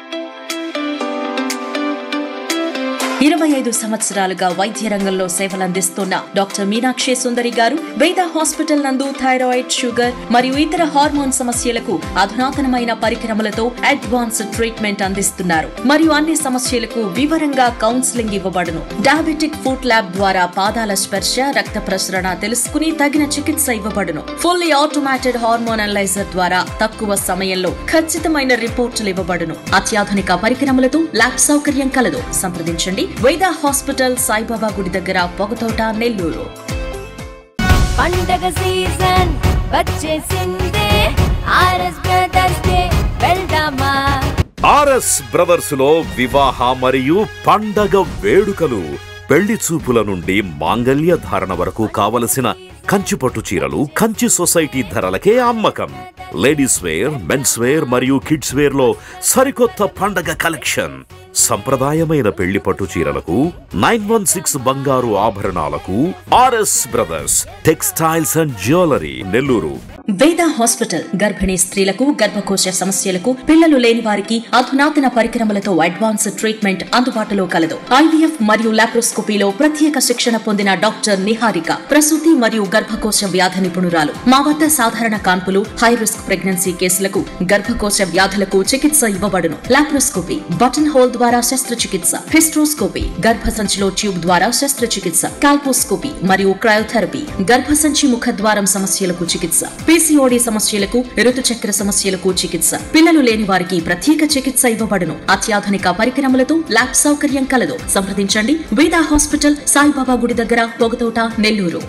ఇరవై ఐదు సంవత్సరాలుగా వైద్య రంగంలో సేవలందిస్తున్న డాక్టర్ మీనాక్షి సుందరి గారు వేద హాస్పిటల్ నందు థైరాయిడ్ షుగర్ మరియు ఇతర హార్మోన్ సమస్యలకు అధునాతనమైన పరికరములతో అడ్వాన్స్డ్ ట్రీట్మెంట్ అందిస్తున్నారు మరియు అన్ని సమస్యలకు వివరంగా కౌన్సిలింగ్ ఇవ్వబడును డయాబెటిక్ ఫుడ్ ల్యాబ్ ద్వారా పాదాల స్పర్శ రక్త ప్రసరణ తెలుసుకుని తగిన చికిత్స ఇవ్వబడును ఫుల్లీ ఆటోమేటెడ్ హార్మోన్ అనలైజర్ ద్వారా తక్కువ సమయంలో ఖచ్చితమైన రిపోర్టులు ఇవ్వబడును అత్యాధునిక పరికరములతో ల్యాబ్ సౌకర్యం కలదు సంప్రదించండి వేద హాస్పిటల్ సాయిబాబా గుడి దగ్గర పొగతోట నెల్లూరు పండగ సీజన్ వచ్చేసిందే ఆర్ఎస్ బ్రదర్స్ డే వెళ్దామా ఆర్ఎస్ బ్రదర్స్ లో వివాహ మరియు పండగ వేడుకలు పెళ్లి చూపుల నుండి మాంగళ్య ధారణ వరకు కావలసిన కంచి పట్టు చీరలు కంచి సొసైటీ ధరలకే అమ్మకం లేడీస్ వేర్ మెన్స్ వేర్ మరియు కిడ్స్ వేర్ లో సరికొత్త పండగ కలెక్షన్ సంప్రదాయమైన పెళ్లి పట్టు చీరలకు నైన్ వన్ సిక్స్ బంగారు ఆభరణాలకు RS brothers textiles and jewellery Nellore Veda hospital గర్భిణీ స్త్రీలకు గర్భకోశ సమస్యలకు పిల్లలు లేని వారికి అధునాతన పరికరములతో అడ్వాన్స్ ట్రీట్మెంట్ అందుబాటులో కలదు ఐవీఎఫ్ మరియు లాప్రోస్కోపీలో ప్రత్యేక శిక్షణ పొందిన డాక్టర్ నిహారిక ప్రసూతి మరియు గర్భకోశ వ్యాధి నిపుణురాలు మా వద్ద సాధారణ కాన్పులు హై రిస్క్ ప్రెగ్నెన్సీ కేసులకు గర్భకోశ వ్యాధులకు చికిత్స ఇవ్వబడును లాప్రోస్కోపీ బటన్ హోల్ ద్వారా శస్త్రచికిత్స హిస్ట్రోస్కోపీ గర్భసంచిలో ట్యూబ్ ద్వారా శస్త్రచికిత్స కాల్పోస్కోపీ మరియు క్రయోథెరపీ గర్భసంచి ముఖద్వారం సమస్యలకు చికిత్స పీసీఓడి సమస్యలకు ఋతుచక్ర సమస్యలకు చికిత్స పిల్లలు లేని వారికి ప్రత్యేక చికిత్స ఇవ్వబడును అత్యాధునిక పరికరములతో ల్యాబ్ సౌకర్యం కలదు సంప్రదించండి వేదా హాస్పిటల్ సాయిబాబా గుడి దగ్గర పొగతోట నెల్లూరు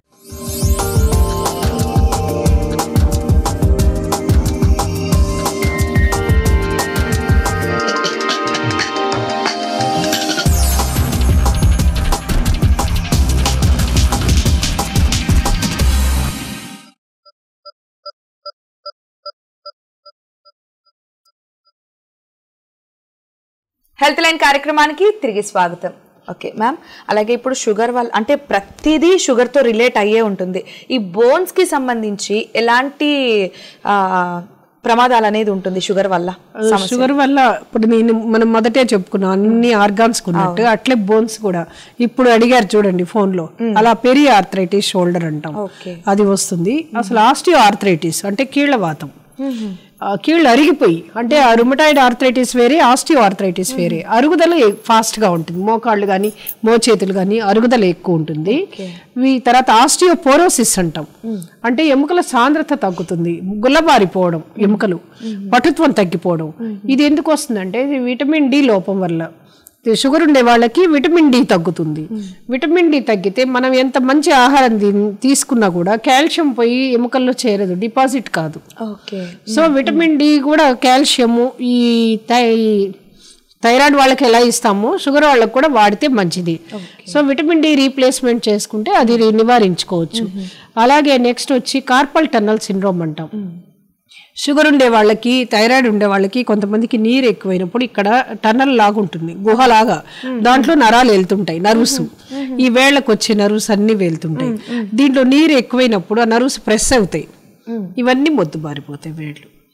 హెల్త్ లైన్ కార్యక్రమానికి తిరిగి స్వాగతం ఓకే మ్యామ్ అలాగే ఇప్పుడు షుగర్ వల్ల అంటే ప్రతిదీ షుగర్తో రిలేట్ అయ్యే ఉంటుంది ఈ బోన్స్కి సంబంధించి ఎలాంటి ఆ, ప్రమాదాలు అనేది ఉంటుంది షుగర్ వల్ల సమస్య? షుగర్ వల్ల ఇప్పుడు నేను మనం మొదటే చెప్పుకున్నాం అన్ని ఆర్గాన్స్ ఉన్నట్టు అట్లే బోన్స్ కూడా ఇప్పుడు అడిగారు చూడండి ఫోన్ లో అలా పెరి ఆర్థరైటిస్ షోల్డర్ అంటాం ఓకే. అది వస్తుంది అసలు ఆస్టియో ఆర్థరైటిస్ అంటే కీళ్ల వాతం ఆ కీళ్ళు అరిగిపోయి అంటే ఆ రుమటాయిడ్ ఆర్థరైటిస్ వేరే ఆస్టియో ఆర్థరైటిస్ వేరే అరుగుదల ఫాస్ట్ గా ఉంటుంది మోకాళ్ళు కానీ మోచేతులు కానీ అరుగుదల ఎక్కువ ఉంటుంది ఈ తర్వాత ఆస్టియోపోరోసిస్ అంటాం అంటే ఎముకల సాంద్రత తగ్గుతుంది గుల్లబారిపోవడం ఎముకలు పటుత్వం తగ్గిపోవడం ఇది ఎందుకు వస్తుందంటే ఇది విటమిన్ డి లోపం వల్ల ఇది షుగర్ ఉండే వాళ్ళకి విటమిన్ డి తగ్గుతుంది విటమిన్ డి తగ్గితే మనం ఎంత మంచి ఆహారం తీ- తీసుకున్నా కూడా కాల్షియం పోయి ఎముకల్లో చేరదు డిపాజిట్ కాదు ఓకే సో విటమిన్ డి కూడా కాల్షియము ఈ థై థైరాయిడ్ వాళ్ళకి ఎలా ఇస్తామో షుగర్ వాళ్ళకి కూడా వాడితే మంచిది సో విటమిన్ డి రీప్లేస్మెంట్ చేసుకుంటే అది రి- నివారించుకోవచ్చు అలాగే నెక్స్ట్ వచ్చి కార్పల్ టన్నల్ సిండ్రోమ్ అంటాం షుగర్ ఉండే వాళ్ళకి థైరాయిడ్ ఉండే వాళ్ళకి కొంతమందికి నీరు ఎక్కువైనప్పుడు ఇక్కడ టన్నల్ లాగా ఉంటుంది గుహలాగా దాంట్లో నరాలు వెళ్తుంటాయి నర్వ్స్ ఈ వేళ్ళకు వచ్చే నర్వ్స్ అన్ని వెళ్తుంటాయి దీంట్లో నీరు ఎక్కువైనప్పుడు ఆ నర్వ్స్ ప్రెస్ అవుతాయి ఇవన్నీ మొద్దు బారిపోతాయి వేళ్ళు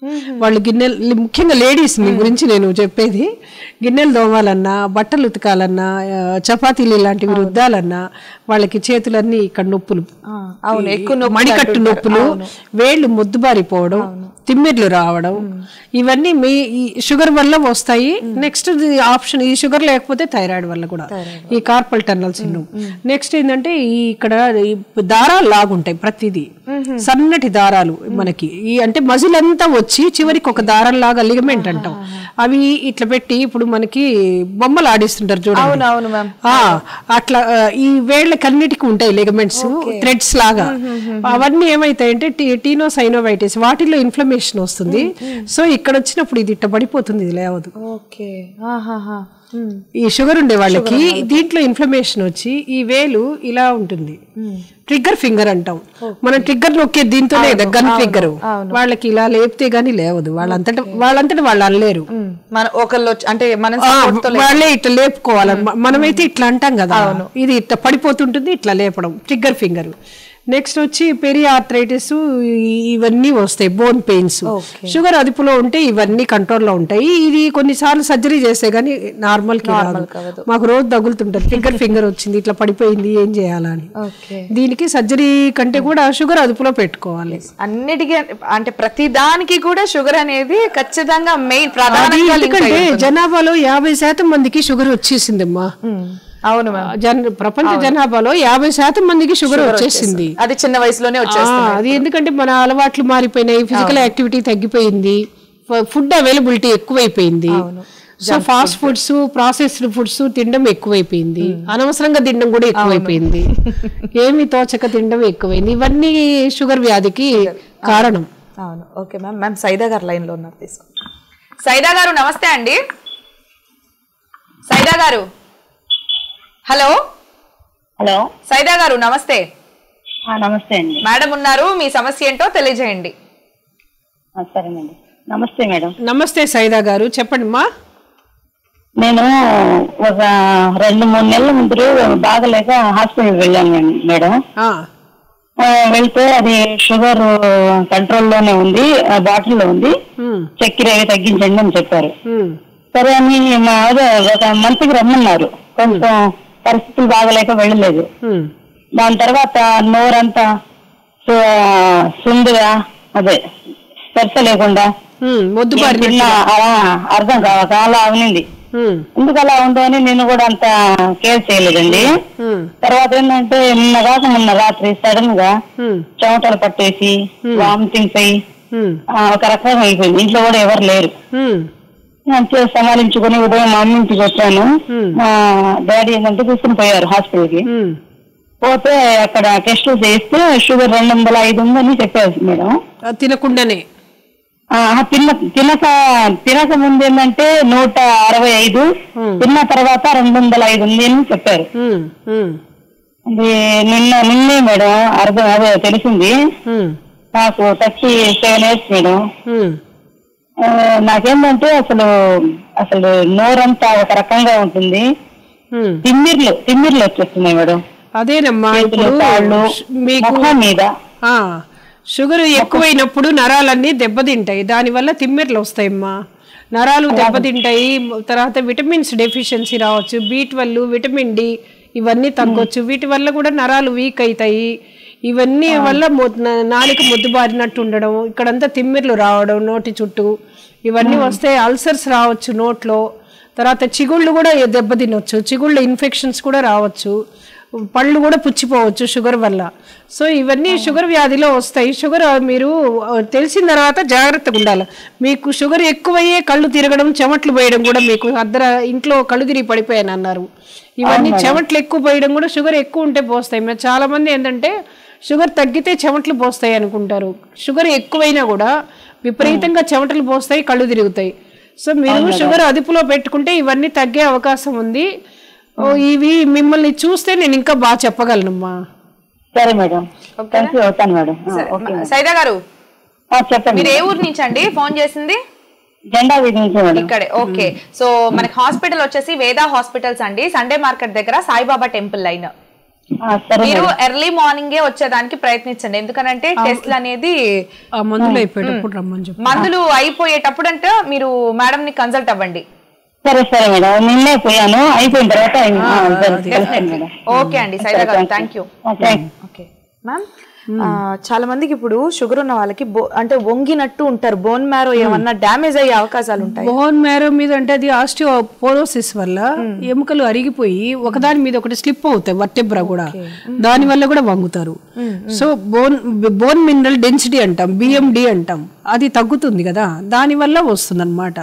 వాళ్ళు గిన్నెలు ముఖ్యంగా లేడీస్ మీ గురించి నేను చెప్పేది గిన్నెలు దోమాలన్నా బట్టలు ఉతకాలన్నా ఆ, చపాతీలు ఇలాంటివి రుద్దాలన్నా వాళ్ళకి చేతులన్నీ ఇక్కడ నొప్పులు అవును, ఈ ఎక్కువ నొప్పులు మణికట్టు అంటుంటారు. నొప్పులు అవును. వేళ్ళు ముద్దుబారిపోవడం తిమ్మిర్లు రావడం ఇవన్నీ మీ ఈ షుగర్ వల్ల వస్తాయి నెక్స్ట్ ఆప్షన్ ఈ షుగర్ లేకపోతే థైరాయిడ్ వల్ల కూడా ఈ కార్పల్ టన్నల్ సిండ్రోమ్ నెక్స్ట్ ఏంటంటే ఈ ఇక్కడ ఈ దారాలు లాగుంటాయి ప్రతిదీ సన్నటి దారాలు మనకి ఈ అంటే మజిల్ అంతా వచ్చి చివరికి ఒక దారం లాగా లిగమెంట్ అంటాం అవి ఇట్లా పెట్టి ఇప్పుడు మనకి బొమ్మలు ఆడిస్తుంటారు చూడండి అవును, అవును, ma'am. ఆ, అట్లా ఆ, ఈ వేళ్ళకన్నిటికీ ఉంటాయి లిగమెంట్స్ థ్రెడ్స్ లాగా అవన్నీ ఏమైతాయంటే టీ- టీనోసైనోవైటిస్ వాటిలో ఇన్ఫ్లమేషన్ వస్తుంది సో ఇక్కడ వచ్చినప్పుడు ఇది ఇట్ట పడిపోతుంది ఇది లేవదు ఓకే ఆహాహా ఈ షుగర్ ఉండే వాళ్ళకి దీంట్లో ఇన్ఫ్లమేషన్ వచ్చి ఈ వేలు ఇలా ఉంటుంది ట్రిగ్గర్ ఫింగర్ అంటాం మనం ట్రిగ్గర్ నొక్కే దీంతోనే కదా గన్ ఫింగర్ వాళ్ళకి ఇలా లేపితే గానీ లేవదు వాళ్ళంతట వాళ్ళంతట వాళ్ళు అనలేరు మన ఒకళ్ళు వచ్చి- అంటే మనం ఆ, support తో లే- వాళ్ళే ఇట్లా లేపుకోవాలి మ- మనమైతే ఇట్లా అంటాం కదా ఇది ఇట్లా పడిపోతుంటుంది ఇట్లా లేపడం ట్రిగ్గర్ ఫింగర్ నెక్స్ట్ వచ్చి పెరి ఆర్థరైటిస్ ఇవన్నీ వస్తాయి బోన్ పెయిన్స్ షుగర్ అదుపులో ఉంటే ఇవన్నీ కంట్రోల్లో ఉంటాయి ఇది కొన్నిసార్లు సర్జరీ చేస్తే గానీ నార్మల్ కి రాదు మాకు రోజు తగులుతుంటారు ట్రిగ్గర్ ఫింగర్ వచ్చింది ఇట్లా పడిపోయింది ఏం చేయాలని ఓకే దీనికి సర్జరీ కంటే కూడా షుగర్ అదుపులో పెట్టుకోవాలి అన్నిటికీ అంటే ప్రతి దానికి కూడా షుగర్ అనేది ఖచ్చితంగా మెయిన్ అది ప్రధానంగా link ఎందుకంటే అయి ఉంటుంది. జనాభాలో యాభై శాతం మందికి షుగర్ వచ్చేసిందమ్మా అవును మ్యామ్ జన ప్రపంచ జనాభాలో యాభై శాతం మందికి షుగర్ వచ్చేసింది అది చిన్న వయసులోనే ఆ, వచ్చేస్తుంది అది ఎందుకంటే మన అలవాట్లు మారిపోయినాయి ఫిజికల్ యాక్టివిటీ తగ్గిపోయింది ఫుడ్ అవైలబిలిటీ ఎక్కువైపోయింది so fast foods processed foods తినడం ఎక్కువైపోయింది అనవసరంగా తినడం కూడా ఎక్కువైపోయింది ఏమి తోచక తినడం ఎక్కువైంది ఇవన్నీ షుగర్ వ్యాధికి కారణం అవును ఓకే మ్యామ్ మ్యామ్ సైదా గారు లైన్ లో ఉన్నారు తీసుకుంటాం సైదా గారు నమస్తే అండి సైదా గారు హలో హలో సైదా గారు నమస్తే నమస్తే అండి మేడం ఉన్నారు మీ సమస్య ఏంటో తెలియజేయండి సరేనండి నమస్తే మేడం నమస్తే సైదా గారు చెప్పండి మా నేను ఒక రెండు మూడు నెలల ముందు బాగలేక హాస్పిటల్కి వెళ్ళాను మేడం ఆ, ఆ, వెళ్తే అది షుగర్ కంట్రోల్లోనే ఉంది ఆ బాటిల్లో ఉంది ఉమ్, చక్కెర అవి తగ్గించండి అని చెప్పారు ఉమ్, సరే అని మా ఆవిడ ఒక మంత్కి రమ్మన్నారు కొంచెం పరిస్థితులు బాగలేక వెళ్ళలేదు ఉమ్, దాని తర్వాత నోరంతా సు- సుందుగా అదే స్పర్శ లేకుండా ఉమ్, మొద్దు ఏం బారినట్టు. తిన్నా అలా అర్థం కావక అలా అవునింది ఉమ్, ఎందుకు అలా ఉందో అని నేను కూడా అంత కేర్ చేయలేదండి ఉమ్, తర్వాత ఏంటంటే నిన్న కాక మొన్న రాత్రి సడన్ గా ఉమ్, చెమటలు పట్టేసి వామిటింగ్స్ అయ్యి ఉమ్, ఆ, ఒక రకంగా అయిపోయింది ఇంట్లో కూడా ఎవరు లేరు ఉమ్, అంతే సమాలించుకుని ఉదయం మా అమ్మ ఇంటికి వచ్చాను మా డాడీ ఏంటంటే తీసుకుని పోయారు హాస్పిటల్ కి ఉమ్. పోతే అక్కడ టెస్టులు చేస్తే షుగర్ రెండు వందల ఐదు ఉందని చెప్పారు మేడం అది తినకుండానే ఆ, తిన్న తినక తినక ముందు ఏంటంటే నూట అరవై ఐదు తిన్న తర్వాత రెండు వందల ఐదు ఉంది అని చెప్పారు ఉమ్, ఉమ్, అది నిన్న నిన్నే మేడం అర్థం అదే తెలిసింది ఉమ్, నాకు థర్టీ సెవెన్ ఇయర్స్ మేడం ఉమ్. ఆ, నాకేంటంటే అసలు అసలు నోరంతా ఒక రకంగా ఉంటుంది ఉమ్. తిమ్మిర్లు తిమ్మిర్లు వచ్చేస్తున్నాయి మేడం అదేనమ్మా చేతులు, ఇప్పుడు కాళ్ళు మీకు ముఖం మీద ఆ, షుగర్ ఎక్కువైనప్పుడు నరాలన్నీ దెబ్బతింటాయి దానివల్ల తిమ్మెర్లు వస్తాయమ్మా నరాలు దెబ్బతింటాయి తర్వాత విటమిన్స్ డెఫిషియన్సీ రావచ్చు బీ ట్వెల్వ్ విటమిన్ డి ఇవన్నీ తగ్గొచ్చు వీటి వల్ల కూడా నరాలు వీక్ అవుతాయి ఇవన్నీ వల్ల మొ- నా- నాలుక మొద్దుబారినట్టు ఉండడం ఇక్కడంతా తిమ్మిర్లు రావడం నోటి చుట్టూ ఇవన్నీ వస్తే అల్సర్స్ రావచ్చు నోట్లో తర్వాత చిగుళ్ళు కూడా దెబ్బతినొచ్చు చిగుళ్ళ ఇన్ఫెక్షన్స్ కూడా రావచ్చు పళ్ళు కూడా పుచ్చిపోవచ్చు షుగర్ వల్ల సో ఇవన్నీ షుగర్ వ్యాధిలో వస్తాయి షుగర్ మీరు ఆ, తెలిసిన తర్వాత జాగ్రత్తగా ఉండాలి మీకు షుగర్ ఎక్కువయ్యే కళ్ళు తిరగడం చెమట్లు పోయడం కూడా మీకు అద్దర ఇంట్లో కళ్ళు తిరిగి పడిపోయాను అన్నారు ఇవన్నీ చెమట్లు ఎక్కువ పోయడం కూడా షుగర్ ఎక్కువ ఉంటే పోస్తాయి మరి చాలా మంది ఏంటంటే షుగర్ తగ్గితే చెమట్లు పోస్తాయి అనుకుంటారు షుగర్ ఎక్కువైనా కూడా విపరీతంగా చెమటలు పోస్తాయి కళ్ళు తిరుగుతాయి సో మీరు షుగర్ అదుపులో పెట్టుకుంటే ఇవన్నీ తగ్గే అవకాశం ఉంది ఓ, ఇవి మిమ్మల్ని చూస్తే నేను ఇంకా బాగా చెప్పగలనమ్మా సరే మేడం కన్సీవ్ అవుతాను మేడం ఆ, ఓకే మేడం. సైదా గారు ఆ, చెప్పండి మీరు ఏ ఊరు నుంచి అండి ఫోన్ చేసింది జెండా వీధి నుంచి మేడం ఇక్కడే ఓకే సో మనకి హాస్పిటల్ వచ్చేసి వేదా హాస్పిటల్స్ అండి సండే మార్కెట్ దగ్గర సాయిబాబా టెంపుల్ లైన్ ఆ, సరే మీరు మేడం. ఎర్లీ మార్నింగే వచ్చేదానికి ప్రయత్నించండి ఎందుకనంటే టెస్ట్లు అనేది ఆ మందులు అయిపోయేటప్పుడు రమ్మని చెప్పు మందులు అయిపోయేటప్పుడు అంటే మీరు మేడం ని కన్సల్ట్ అవ్వండి సరే సరే మేడం నిన్నే పోయాను అయిపోయిన తర్వాత ఆ, సరే, చేస్తాను మేడం ఓకే అండి సైదా గారు thank you okay okay ma'am చాలా మందికి ఇప్పుడు షుగర్ ఉన్న వాళ్ళకి బో- అంటే వంగినట్టు ఉంటారు బోన్ మ్యారో ఏమన్నా డ్యామేజ్ అయ్యే అవకాశాలు ఉంటాయి బోన్ మ్యారో మీద అంటే అది ఆస్టియోపోరోసిస్ వల్ల ఎముకలు అరిగిపోయి ఒకదాని మీద ఒకటి స్లిప్ అవుతాయి వర్టెబ్రా కూడా దాని వల్ల కూడా వంగుతారు so bone bone mineral density అంటాం బిఎండి అంటాం అది తగ్గుతుంది కదా దాని వల్ల వస్తుంది అనమాట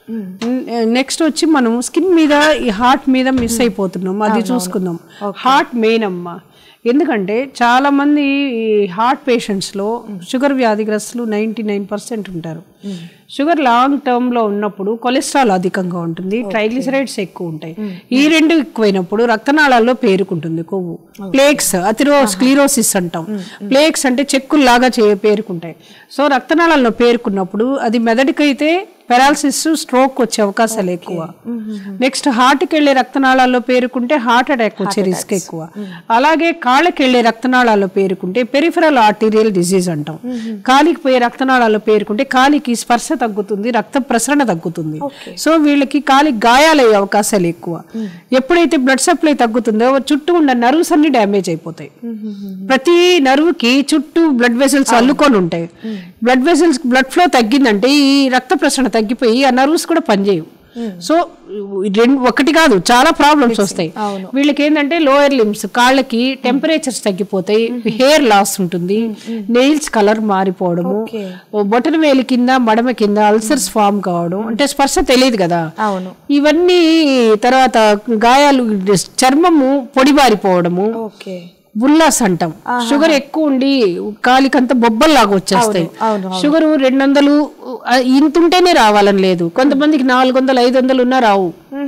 నెక్స్ట్ వచ్చి మనం స్కిన్ మీద ఈ హార్ట్ మీద మిస్ అయిపోతున్నాం అది చూసుకుందాం హార్ట్ మెయిన్ అమ్మా ఎందుకంటే చాలా మంది ఈ హార్ట్ పేషెంట్స్లో షుగర్ వ్యాధిగ్రస్తులు నైంటీ నైన్ పర్సెంట్ ఉంటారు షుగర్ లాంగ్ టర్మ్ లో ఉన్నప్పుడు కొలెస్ట్రాల్ అధికంగా ఉంటుంది ట్రైగ్లిసరైడ్స్ ఎక్కువ ఉంటాయి ఈ రెండు ఎక్కువైనప్పుడు రక్తనాళాల్లో పేరుకుంటుంది కొవ్వు ప్లేక్స్ అతిరో స్క్లీరోసిస్ అంటాం ప్లేక్స్ అంటే చెక్కుల్లాగా చే పేరుకుంటాయి సో రక్తనాళాల్లో పేరుకున్నప్పుడు అది మెదడుకైతే పెరాలసిస్ స్ట్రోక్ వచ్చే అవకాశాలు ఎక్కువ నెక్స్ట్ హార్ట్కి వెళ్ళే రక్తనాళాల్లో పేరుకుంటే హార్ట్ అటాక్ వచ్చే రిస్క్ ఎక్కువ అలాగే కాళ్ళకి వెళ్ళే రక్తనాళాల్లో పేరుకుంటే పెరిఫరల్ ఆర్టీరియల్ డిజీజ్ అంటాం కాలికి పోయే రక్తనాళాల్లో పేరుకుంటే కాలికి స్పర్శ తగ్గుతుంది రక్త ప్రసరణ తగ్గుతుంది సో వీళ్ళకి కాలికి గాయాలయ్యే అవకాశాలు ఎక్కువ ఎప్పుడైతే బ్లడ్ సప్లై తగ్గుతుందో చుట్టూ ఉన్న నర్వ్స్ అన్ని డ్యామేజ్ అయిపోతాయి ప్రతి నర్వ్కి చుట్టూ బ్లడ్ వెసల్స్ అల్లుకొని ఉంటాయి బ్లడ్ వెసల్స్ బ్లడ్ ఫ్లో తగ్గిందంటే ఈ రక్త ప్రసరణ తగ్గిపోయి ఆ నర్వ్స్ కూడా పనిచేయవు సో రెండు ఒకటి కాదు చాలా ప్రాబ్లమ్స్ వస్తాయి వీళ్ళకి ఏంటంటే లోయర్ లిమ్స్ కాళ్ళకి టెంపరేచర్స్ తగ్గిపోతాయి హెయిర్ లాస్ ఉంటుంది నెయిల్స్ కలర్ మారిపోవడము బొటన వేలి కింద మడమ కింద అల్సర్స్ ఫామ్ కావడం అంటే స్పర్శ తెలియదు కదా అవును ఇవన్నీ తర్వాత గాయాలు చర్మము పొడిబారిపోవడము ఓకే బుల్లాస్ అంటాం షుగర్ ఎక్కువ ఉండి కాలికంతా బొబ్బల్లాగా వచ్చేస్తాయి షుగర్ రెండు వందలు ఆ, ఇంత ఉంటేనే రావాలని లేదు కొంతమందికి నాలుగు వందలు ఐదు వందలు ఉన్నా రావు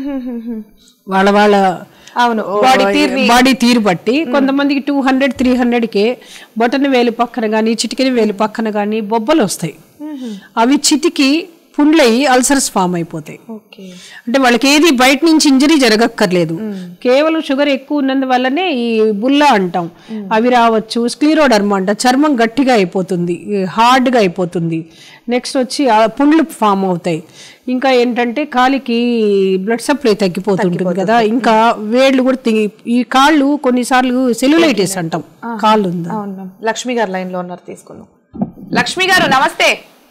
వాళ్ళ వాళ్ళ అవును బాడీ తీరు బాడీ తీరు బట్టి కొంతమందికి టూ హండ్రెడ్ త్రీ హండ్రెడ్కే బొటన వేలు పక్కన కానీ చిటికెన వేలు పక్కన కానీ బొబ్బలు వస్తాయి అవి చిటికి పుండ్లయి అల్సర్స్ ఫామ్ అయిపోతాయి ఓకే అంటే వాళ్ళకి ఏది బయట నుంచి ఇంజరీ జరగక్కర్లేదు కేవలం షుగర్ ఎక్కువ ఉన్నందువల్లనే ఈ బుల్లా అంటాం అవి రావచ్చు స్క్లీరోడర్మా అంట చర్మం గట్టిగా అయిపోతుంది హార్డ్గా అయిపోతుంది నెక్స్ట్ వచ్చి ఆ పుండ్లు ఫామ్ అవుతాయి ఇంకా ఏంటంటే కాలికి బ్లడ్ సప్లై తగ్గిపోతుంటుంది కదా ఇంకా వేళ్ళు కూడా తిగి ఈ కాళ్ళు కొన్నిసార్లు సెల్యులైటిస్ అంటాం కాళ్ళు ఉంది అవును మ్యామ్ లక్ష్మి గారు లైన్ లో ఉన్నారు తీసుకుందాం లక్ష్మి గారు నమస్తే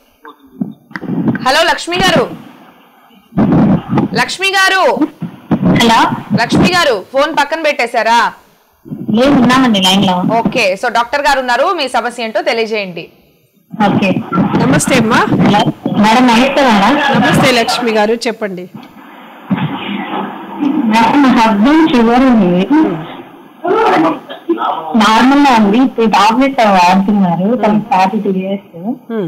హలో లక్ష్మి గారు లక్ష్మి గారు హలో లక్ష్మి గారు ఫోన్ పక్కన పెట్టేశారా లేదు ఉన్నామండి లైన్ లో ఓకే సో డాక్టర్ గారు ఉన్నారు మీ సమస్య ఏంటో తెలియజేయండి ఓకే నమస్తే అమ్మా హలో మేడం నమస్తే మేడం నమస్తే లక్ష్మి గారు చెప్పండి మేడం మా హస్బెండ్ షుగర్ ఉంది నార్మల్ గా ఉంది ఇప్పుడు టాబ్లెట్ వాడుతున్నారు తనకి ఫార్టీ టూ ఇయర్స్ హ్మ్.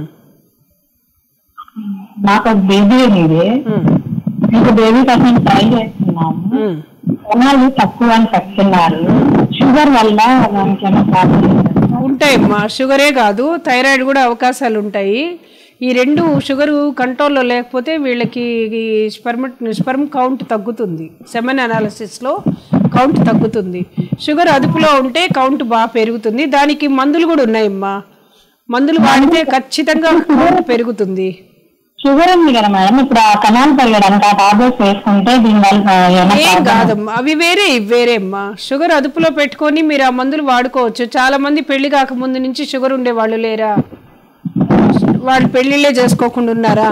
నాకు ఒక బేబీ ఉంది ఇంకా బేబీ కోసం ట్రై చేస్తున్నాము హ్మ్. కొనాలు తక్కువ అని చెప్తున్నారు షుగర్ వల్ల దానికి ఏమైనా ప్రాబ్లం ఉంటాయమ్మా షుగరే కాదు థైరాయిడ్ కూడా అవకాశాలు ఉంటాయి ఈ రెండు షుగర్ కంట్రోల్లో లేకపోతే వీళ్ళకి ఈ స్పర్మ స్పర్మ్ కౌంట్ తగ్గుతుంది సెమెన్ అనాలిసిస్లో కౌంట్ తగ్గుతుంది షుగర్ అదుపులో ఉంటే కౌంట్ బాగా పెరుగుతుంది దానికి మందులు కూడా ఉన్నాయమ్మా మందులు వాడితే ఖచ్చితంగా కౌంట్ పెరుగుతుంది షుగర్ ఉంది కదా మేడం ఇప్పుడు ఆ కణాలు పెరగడానికి ఆ టాబ్లెట్స్ వేసుకుంటే దీనివల్ల ఏమైనా ఏం problem? కాదమ్మా అవి వేరే ఇవి వేరే అమ్మా షుగర్ అదుపులో పెట్టుకొని మీరు ఆ మందులు వాడుకోవచ్చు చాలా మంది పెళ్లి కాకముందు నుంచి షుగర్ ఉండే వాళ్ళు లేరా వాళ్ళు పెళ్లిళ్ళే చేసుకోకుండా ఉన్నారా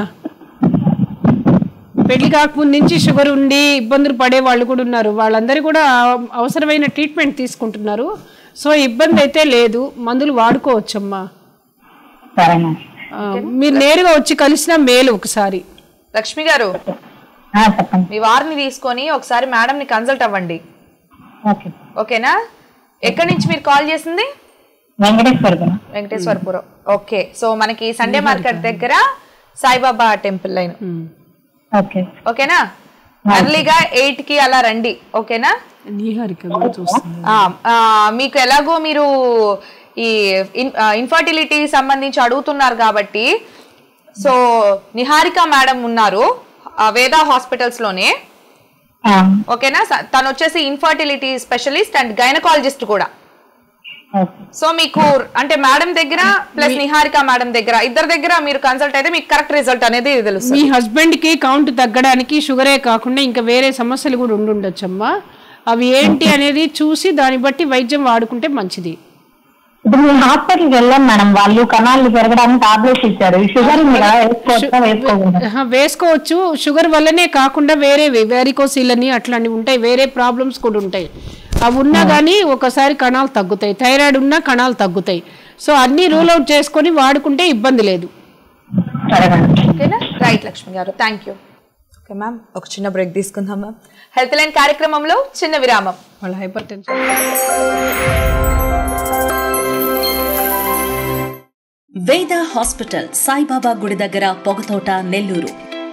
పెళ్లి కాకముందు నుంచి షుగర్ ఉండి ఇబ్బందులు పడే వాళ్ళు కూడా ఉన్నారు వాళ్ళందరూ కూడా అవ- అవసరమైన ట్రీట్మెంట్ తీసుకుంటున్నారు సో ఇబ్బంది అయితే లేదు మందులు వాడుకోవచ్చమ్మా సరే మేడం ఆ, మీరు నేరుగా వచ్చి కలిసినా మేలు ఒకసారి లక్ష్మి గారు ఆ, చెప్పండి మీ వారిని తీసుకొని ఒకసారి మేడం ని కన్సల్ట్ అవ్వండి ఓకే ఓకేనా ఎక్కడి నుంచి మీరు కాల్ చేసింది వెంకటేశ్వర వెంకటేశ్వరపురం ఓకే సో మనకి సండే మార్కెట్ దగ్గర సాయిబాబా టెంపుల్ లైన్ ఓకే ఓకేనా ఎర్లీగా ఎయిట్ కి అలా రండి ఓకేనా నీహారిక కూడా చూస్తుంది ఆ, ఆ, మీకు ఎలాగో మీరు ఈ ఇన్ఫర్టిలిటీ సంబంధించి అడుగుతున్నారు కాబట్టి సో నిహారిక మేడం ఉన్నారు ఆ, వేద హాస్పిటల్స్ లోనే ఓకేనా స- తను వచ్చేసి ఇన్ఫర్టిలిటీ స్పెషలిస్ట్ అండ్ గైనకాలజిస్ట్ కూడా సో మీకు అంటే మేడం దగ్గర ప్లస్ నిహారిక మేడం దగ్గర ఇద్దరు దగ్గర మీరు కన్సల్ట్ అయితే మీకు కరెక్ట్ రిజల్ట్ అనేది మీ తెలుస్తుంది హస్బెండ్ కి కౌంట్ తగ్గడానికి షుగరే కాకుండా ఇంకా వేరే సమస్యలు కూడా ఉండుండొచ్చమ్మా అవి ఏంటి అనేది చూసి దాన్ని బట్టి వైద్యం వాడుకుంటే మంచిది ఇప్పుడు మేము హాస్పిటల్కి వెళ్ళాం మేడం వాళ్ళు కణాలు పెరగడానికి టాబ్లెట్స్ ఇచ్చారు ఈ షుగర్ ఉంది కదా వేసుకోవచ్చా వేసుకోకూడదా ఆహా, వేసుకోవచ్చు షుగర్ వల్లనే కాకుండా వేరే వెరికోసిల్ అని అట్లాంటివి ఉంటాయి వేరే ప్రాబ్లమ్స్ కూడా ఉంటాయి అవి ఉన్నా కానీ ఒకసారి కణాలు తగ్గుతాయి థైరాయిడ్ ఉన్నా కణాలు తగ్గుతాయి సో అన్ని రూల్ అవుట్ చేసుకొని వాడుకుంటే ఇబ్బంది లేదు ఓకేనా రైట్ లక్ష్మి గారు థ్యాంక్ యూ ఓకే మ్యామ్ ఒక చిన్న బ్రేక్ తీసుకుందాం మ్యామ్ హెల్త్ లైన్ కార్యక్రమంలో చిన్న విరామం వాళ్ళ hypertension Veda hospital Saibaba గుడి దగ్గర పొగతోట నెల్లూరు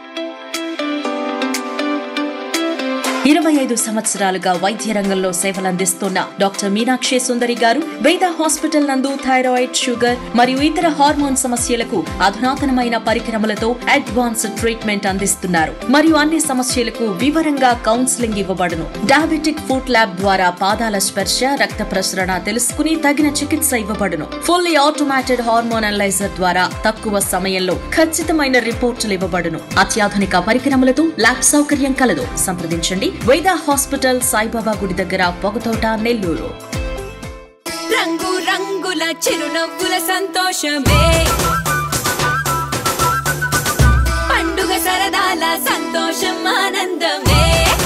ఇరవై ఐదు సంవత్సరాలుగా వైద్య రంగంలో సేవలందిస్తున్న డాక్టర్ మీనాక్షి సుందరి గారు వేద హాస్పిటల్ నందు థైరాయిడ్ షుగర్ మరియు ఇతర హార్మోన్ సమస్యలకు అధునాతనమైన పరికరములతో అడ్వాన్స్డ్ ట్రీట్మెంట్ అందిస్తున్నారు మరియు అన్ని సమస్యలకు వివరంగా కౌన్సిలింగ్ ఇవ్వబడును డయాబెటిక్ ఫుడ్ ల్యాబ్ ద్వారా పాదాల స్పర్శ రక్త ప్రసరణ తెలుసుకుని తగిన చికిత్స ఇవ్వబడును ఫుల్లీ ఆటోమేటెడ్ హార్మోన్ అనలైజర్ ద్వారా తక్కువ సమయంలో ఖచ్చితమైన రిపోర్టులు ఇవ్వబడును అత్యాధునిక పరికరములతో ల్యాబ్ సౌకర్యం కలదు సంప్రదించండి వేద హాస్పిటల్ సాయిబాబా గుడి దగ్గర పొగతోట నెల్లూరు రంగు రంగుల చిరునవ్వుల సంతోషమే పండుగ సరదాల సంతోషం ఆనందమే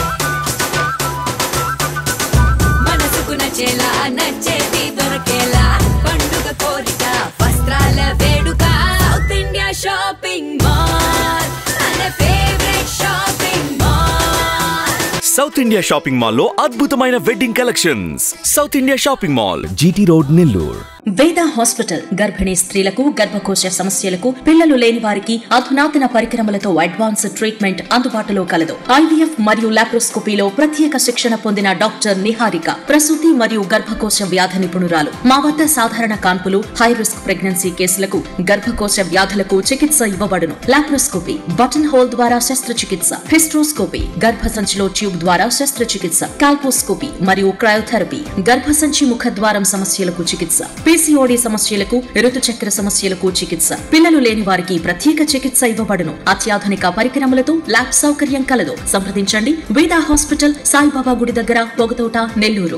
మనసుకు నచ్చేలా నచ్చేది దొరకేలా పండుగ కోరిక వస్త్రాల వేడుక సౌత్ ఇండియా షాపింగ్ మాల్ మన favourite shopping mall south India shopping mall లో అద్భుతమైన wedding collections south India shopping mall GT road Nellore Veda hospital గర్భిణీ స్త్రీలకు గర్భకోశ సమస్యలకు పిల్లలు లేని వారికి అధునాతన పరికరములతో అడ్వాన్స్ ట్రీట్మెంట్ అందుబాటులో కలదు ఐవీఎఫ్ మరియు లాప్రోస్కోపీలో ప్రత్యేక శిక్షణ పొందిన డాక్టర్ నిహారిక ప్రసూతి మరియు గర్భకోశ వ్యాధి నిపుణురాలు మా వద్ద సాధారణ కాన్పులు హై రిస్క్ ప్రెగ్నెన్సీ కేసులకు గర్భకోశ వ్యాధులకు చికిత్స ఇవ్వబడును లాప్రోస్కోపీ బటన్ హోల్ ద్వారా శస్త్రచికిత్స హిస్ట్రోస్కోపీ గర్భసంచిలో ట్యూబ్ ద్వారా శస్త్రచికిత్స కాల్పోస్కోపీ మరియు క్రయోథెరపీ గర్భసంచి ముఖద్వారం సమస్యలకు చికిత్స పీసీఓడి సమస్యలకు ఋతుచక్ర సమస్యలకు చికిత్స పిల్లలు లేని వారికి ప్రత్యేక చికిత్స ఇవ్వబడును అత్యాధునిక పరికరములతో ల్యాబ్ సౌకర్యం కలదు సంప్రదించండి వేదా హాస్పిటల్ సాయిబాబా గుడి దగ్గర పొగతోట నెల్లూరు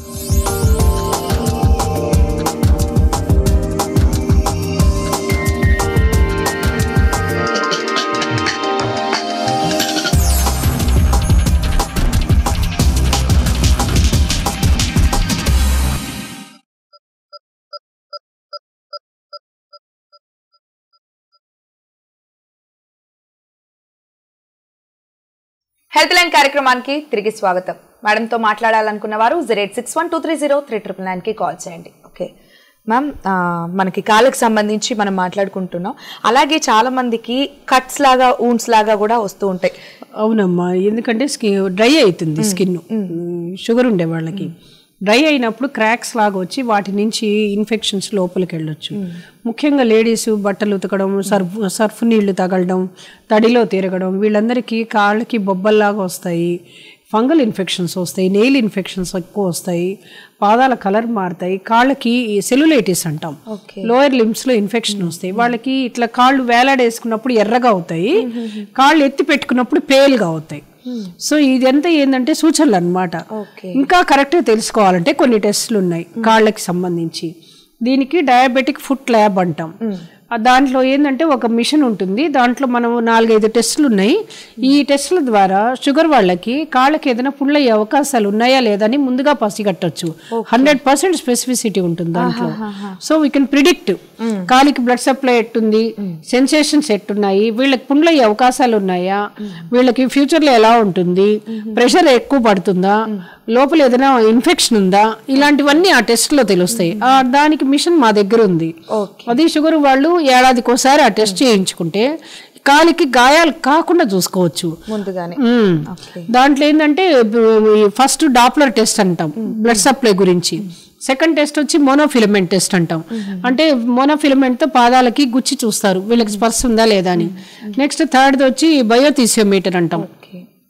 హెల్త్ లైన్ కార్యక్రమానికి తిరిగి స్వాగతం మేడంతో మాట్లాడాలనుకున్న వారు zero eight six one two three zero three triple నైన్కి కాల్ చేయండి ఓకే మ్యామ్ ఆ, మనకి కాళ్ళకి సంబంధించి మనం మాట్లాడుకుంటున్నాం అలాగే చాలా మందికి కట్స్ లాగా ఊన్స్ లాగా కూడా వస్తూ ఉంటాయి అవునమ్మా ఎందుకంటే స్కి డ్రై అవుతుంది స్కిన్ షుగర్ ఉండే వాళ్ళకి డ్రై అయినప్పుడు క్రాక్స్ లాగా వచ్చి వాటి నుంచి ఇన్ఫెక్షన్స్ లోపలికి వెళ్ళొచ్చు ముఖ్యంగా లేడీస్ బట్టలు ఉతకడం సర్ఫ్ సర్ఫ్ నీళ్లు తగలడం తడిలో తిరగడం వీళ్ళందరికీ కాళ్ళకి బొబ్బల్లాగా వస్తాయి ఫంగల్ ఇన్ఫెక్షన్స్ వస్తాయి నెయిల్ ఇన్ఫెక్షన్స్ ఎక్కువ వస్తాయి పాదాల కలర్ మారుతాయి కాళ్ళకి సెల్యులైటిస్ అంటాం లోయర్ లిమ్స్ లో ఇన్ఫెక్షన్ వస్తాయి వాళ్ళకి ఇట్లా కాళ్ళు వేలాడేసుకున్నప్పుడు ఎర్రగా అవుతాయి కాళ్ళు ఎత్తి పెట్టుకున్నప్పుడు పేల్గా అవుతాయి సో ఇదంతా ఏంటంటే సూచనలు అన్నమాట ఇంకా కరెక్ట్గా తెలుసుకోవాలంటే కొన్ని టెస్టులు ఉన్నాయి కాళ్ళకి సంబంధించి దీనికి డయాబెటిక్ ఫుట్ ల్యాబ్ అంటాం ఆ దాంట్లో ఏంటంటే ఒక మిషన్ ఉంటుంది దాంట్లో మనం నాలుగైదు టెస్టులు ఉన్నాయి ఈ టెస్టుల ద్వారా షుగర్ వాళ్ళకి కాళ్ళకి ఏదైనా పుళ్ళయ్యే అవకాశాలు ఉన్నాయా లేదా అని ముందుగా పసిగట్టొచ్చు హండ్రెడ్ పర్సెంట్ స్పెసిఫిసిటీ ఉంటుంది దాంట్లో సో వీ కెన్ ప్రిడిక్ట్ కాలికి బ్లడ్ సప్లై ఎట్టుంది సెన్సేషన్స్ ఎట్టున్నాయి వీళ్ళకి పుండ్లయ్యే అవకాశాలు ఉన్నాయా వీళ్ళకి ఫ్యూచర్ లో ఎలా ఉంటుంది ప్రెషర్ ఎక్కువ పడుతుందా లోపల ఏదైనా ఇన్ఫెక్షన్ ఉందా ఇలాంటివన్నీ ఆ టెస్ట్ లో తెలుస్తాయి ఆ దానికి మిషన్ మా దగ్గర ఉంది అది షుగర్ వాళ్ళు ఏడాదికోసారి ఆ టెస్ట్ చేయించుకుంటే కాలికి గాయాలు కాకుండా చూసుకోవచ్చు ముందుగానే మ్మ్. దాంట్లో ఏంటంటే ఫస్ట్ డాప్లర్ టెస్ట్ అంటాం బ్లడ్ సప్లై గురించి సెకండ్ టెస్ట్ వచ్చి మోనోఫిలమెంట్ టెస్ట్ అంటాం అంటే మోనోఫిలమెంట్ తో పాదాలకి గుచ్చి చూస్తారు వీళ్ళకి స్పర్శ ఉందా లేదా అని నెక్స్ట్ థర్డ్ వచ్చి బయోథీసియోమీటర్ అంటాం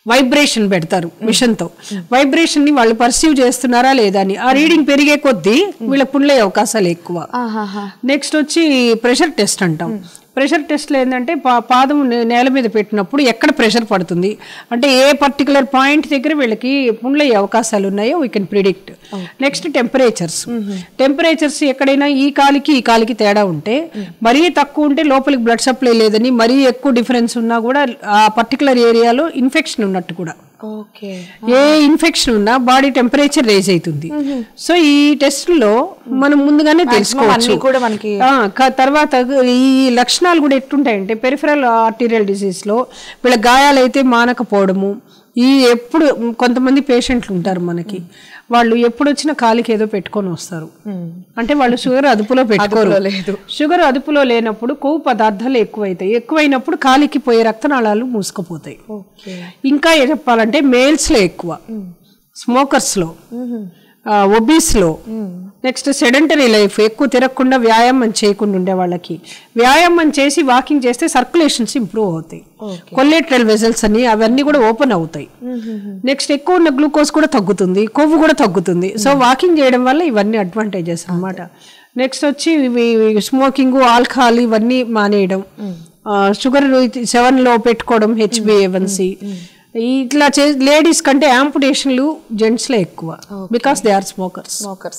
వైబ్రేషన్ పెడతారు మిషన్ తో వైబ్రేషన్ ని వాళ్ళు పర్సీవ్ చేస్తున్నారా లేదా అని ఆ రీడింగ్ పెరిగే కొద్దీ వీళ్ళ పుండ్లే అవకాశాలు ఎక్కువ నెక్స్ట్ వచ్చి ప్రెషర్ టెస్ట్ అంటాం ప్రెషర్ టెస్ట్లో ఏంటంటే పా- పాదం నే- నేల మీద పెట్టినప్పుడు ఎక్కడ ప్రెషర్ పడుతుంది అంటే ఏ పర్టికులర్ పాయింట్ దగ్గర వీళ్ళకి పుండ్లయ్యే అవకాశాలు ఉన్నాయో we can predict next temperatures temperatures ఎక్కడైనా ఈ కాలికి ఈ కాలికి తేడా ఉంటే మరీ తక్కువ ఉంటే లోపలికి బ్లడ్ సప్లై లేదని మరీ ఎక్కువ డిఫరెన్స్ ఉన్నా కూడా ఆ పర్టికులర్ ఏరియాలో ఇన్ఫెక్షన్ ఉన్నట్టు కూడా ఓకే ఏ ఇన్ఫెక్షన్ ఉన్నా బాడీ టెంపరేచర్ రేజ్ అవుతుంది సో ఈ టెస్ట్ లో మనం ముందుగానే తెలుసుకోవచ్చు అన్ని కూడా మనకి ఆ, క- తర్వాత ఈ లక్షణాలు కూడా ఎట్టుంటాయంటే పెరిఫరల్ ఆర్టీరియల్ డిసీజ్ లో వీళ్ళ గాయాలైతే మానకపోవడము ఈ ఎప్పుడు కొంతమంది పేషెంట్లు ఉంటారు మనకి వాళ్ళు ఎప్పుడు వచ్చినా కాలికి ఏదో పెట్టుకొని వస్తారు అంటే వాళ్ళు షుగర్ అదుపులో పెట్టుకోరు లేదు. షుగర్ అదుపులో లేనప్పుడు కొవ్వు పదార్థాలు ఎక్కువైతాయి ఎక్కువైనప్పుడు కాలికి పోయే రక్తనాళాలు మూసుకుపోతాయి ఇంకా ఏం చెప్పాలంటే మేల్స్ లో ఎక్కువ స్మోకర్స్ లో ఒబీస్ లో నెక్స్ట్ సెడెంటరీ లైఫ్ ఎక్కువ తిరగకుండా వ్యాయామం చేయకుండా ఉండే వాళ్ళకి వ్యాయామం చేసి వాకింగ్ చేస్తే సర్క్యులేషన్స్ ఇంప్రూవ్ అవుతాయి కొల్లెట్రల్ వెజల్స్ అని అవన్నీ కూడా ఓపెన్ అవుతాయి నెక్స్ట్ ఎక్కువ ఉన్న గ్లూకోజ్ కూడా తగ్గుతుంది కొవ్వు కూడా తగ్గుతుంది సో వాకింగ్ చేయడం వల్ల ఇవన్నీ అడ్వాంటేజెస్ అన్నమాట నెక్స్ట్ వచ్చి ఇవి స్మోకింగ్ ఆల్కహాల్ ఇవన్నీ మానేయడం షుగర్ సెవెన్ లో పెట్టుకోవడం హెచ్బిఏవన్సి ఇట్లా చే లేడీస్ కంటే యాంపుటేషన్లు జెంట్స్ లో ఎక్కువ because they are smokers smokers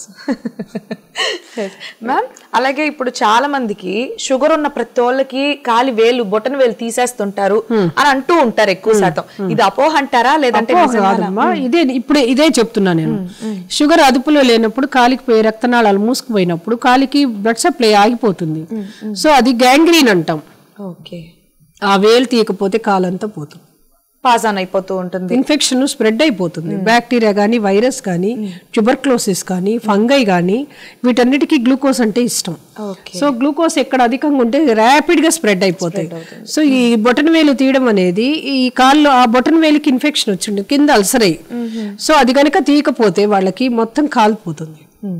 ma'am అలాగే ఇప్పుడు చాలా మందికి షుగర్ ఉన్న ప్రతి వాళ్ళకి కాలి వేలు బొటన వేలు తీసేస్తుంటారు అని అంటూ ఉంటారు ఎక్కువ శాతం ఇది అపోహ అంటారా లేదంటే అపోహ నిజంగానా? కాదమ్మా ఇదే ఇప్పుడు ఇదే చెప్తున్నా నేను షుగర్ అదుపులో లేనప్పుడు కాలికి పోయే రక్తనాళాలు మూసుకుపోయినప్పుడు కాలికి బ్లడ్ సప్లై ఆగిపోతుంది సో అది గ్యాంగ్రీన్ అంటాం ఓకే ఆ వేలు తీయకపోతే కాలంతా పోతుంది పాస్ ఆన్ అయిపోతూ ఉంటుంది ఇన్ఫెక్షన్ స్ప్రెడ్ అయిపోతుంది బ్యాక్టీరియా కానీ వైరస్ కానీ ట్యూబర్క్లోసిస్ కానీ ఫంగై కానీ వీటన్నిటికీ గ్లూకోజ్ అంటే ఇష్టం సో గ్లూకోజ్ ఎక్కడ అధికంగా ఉంటే ర్యాపిడ్ గా స్ప్రెడ్ అయిపోతాయి సో ఈ బొటన్ వేలు తీయడం అనేది ఈ కాల్లో ఆ బొటన్ వేలికి ఇన్ఫెక్షన్ వచ్చింది కింద అల్సర్ అయ్యి సో అది కనుక తీయకపోతే వాళ్ళకి మొత్తం కాలిపోతుంది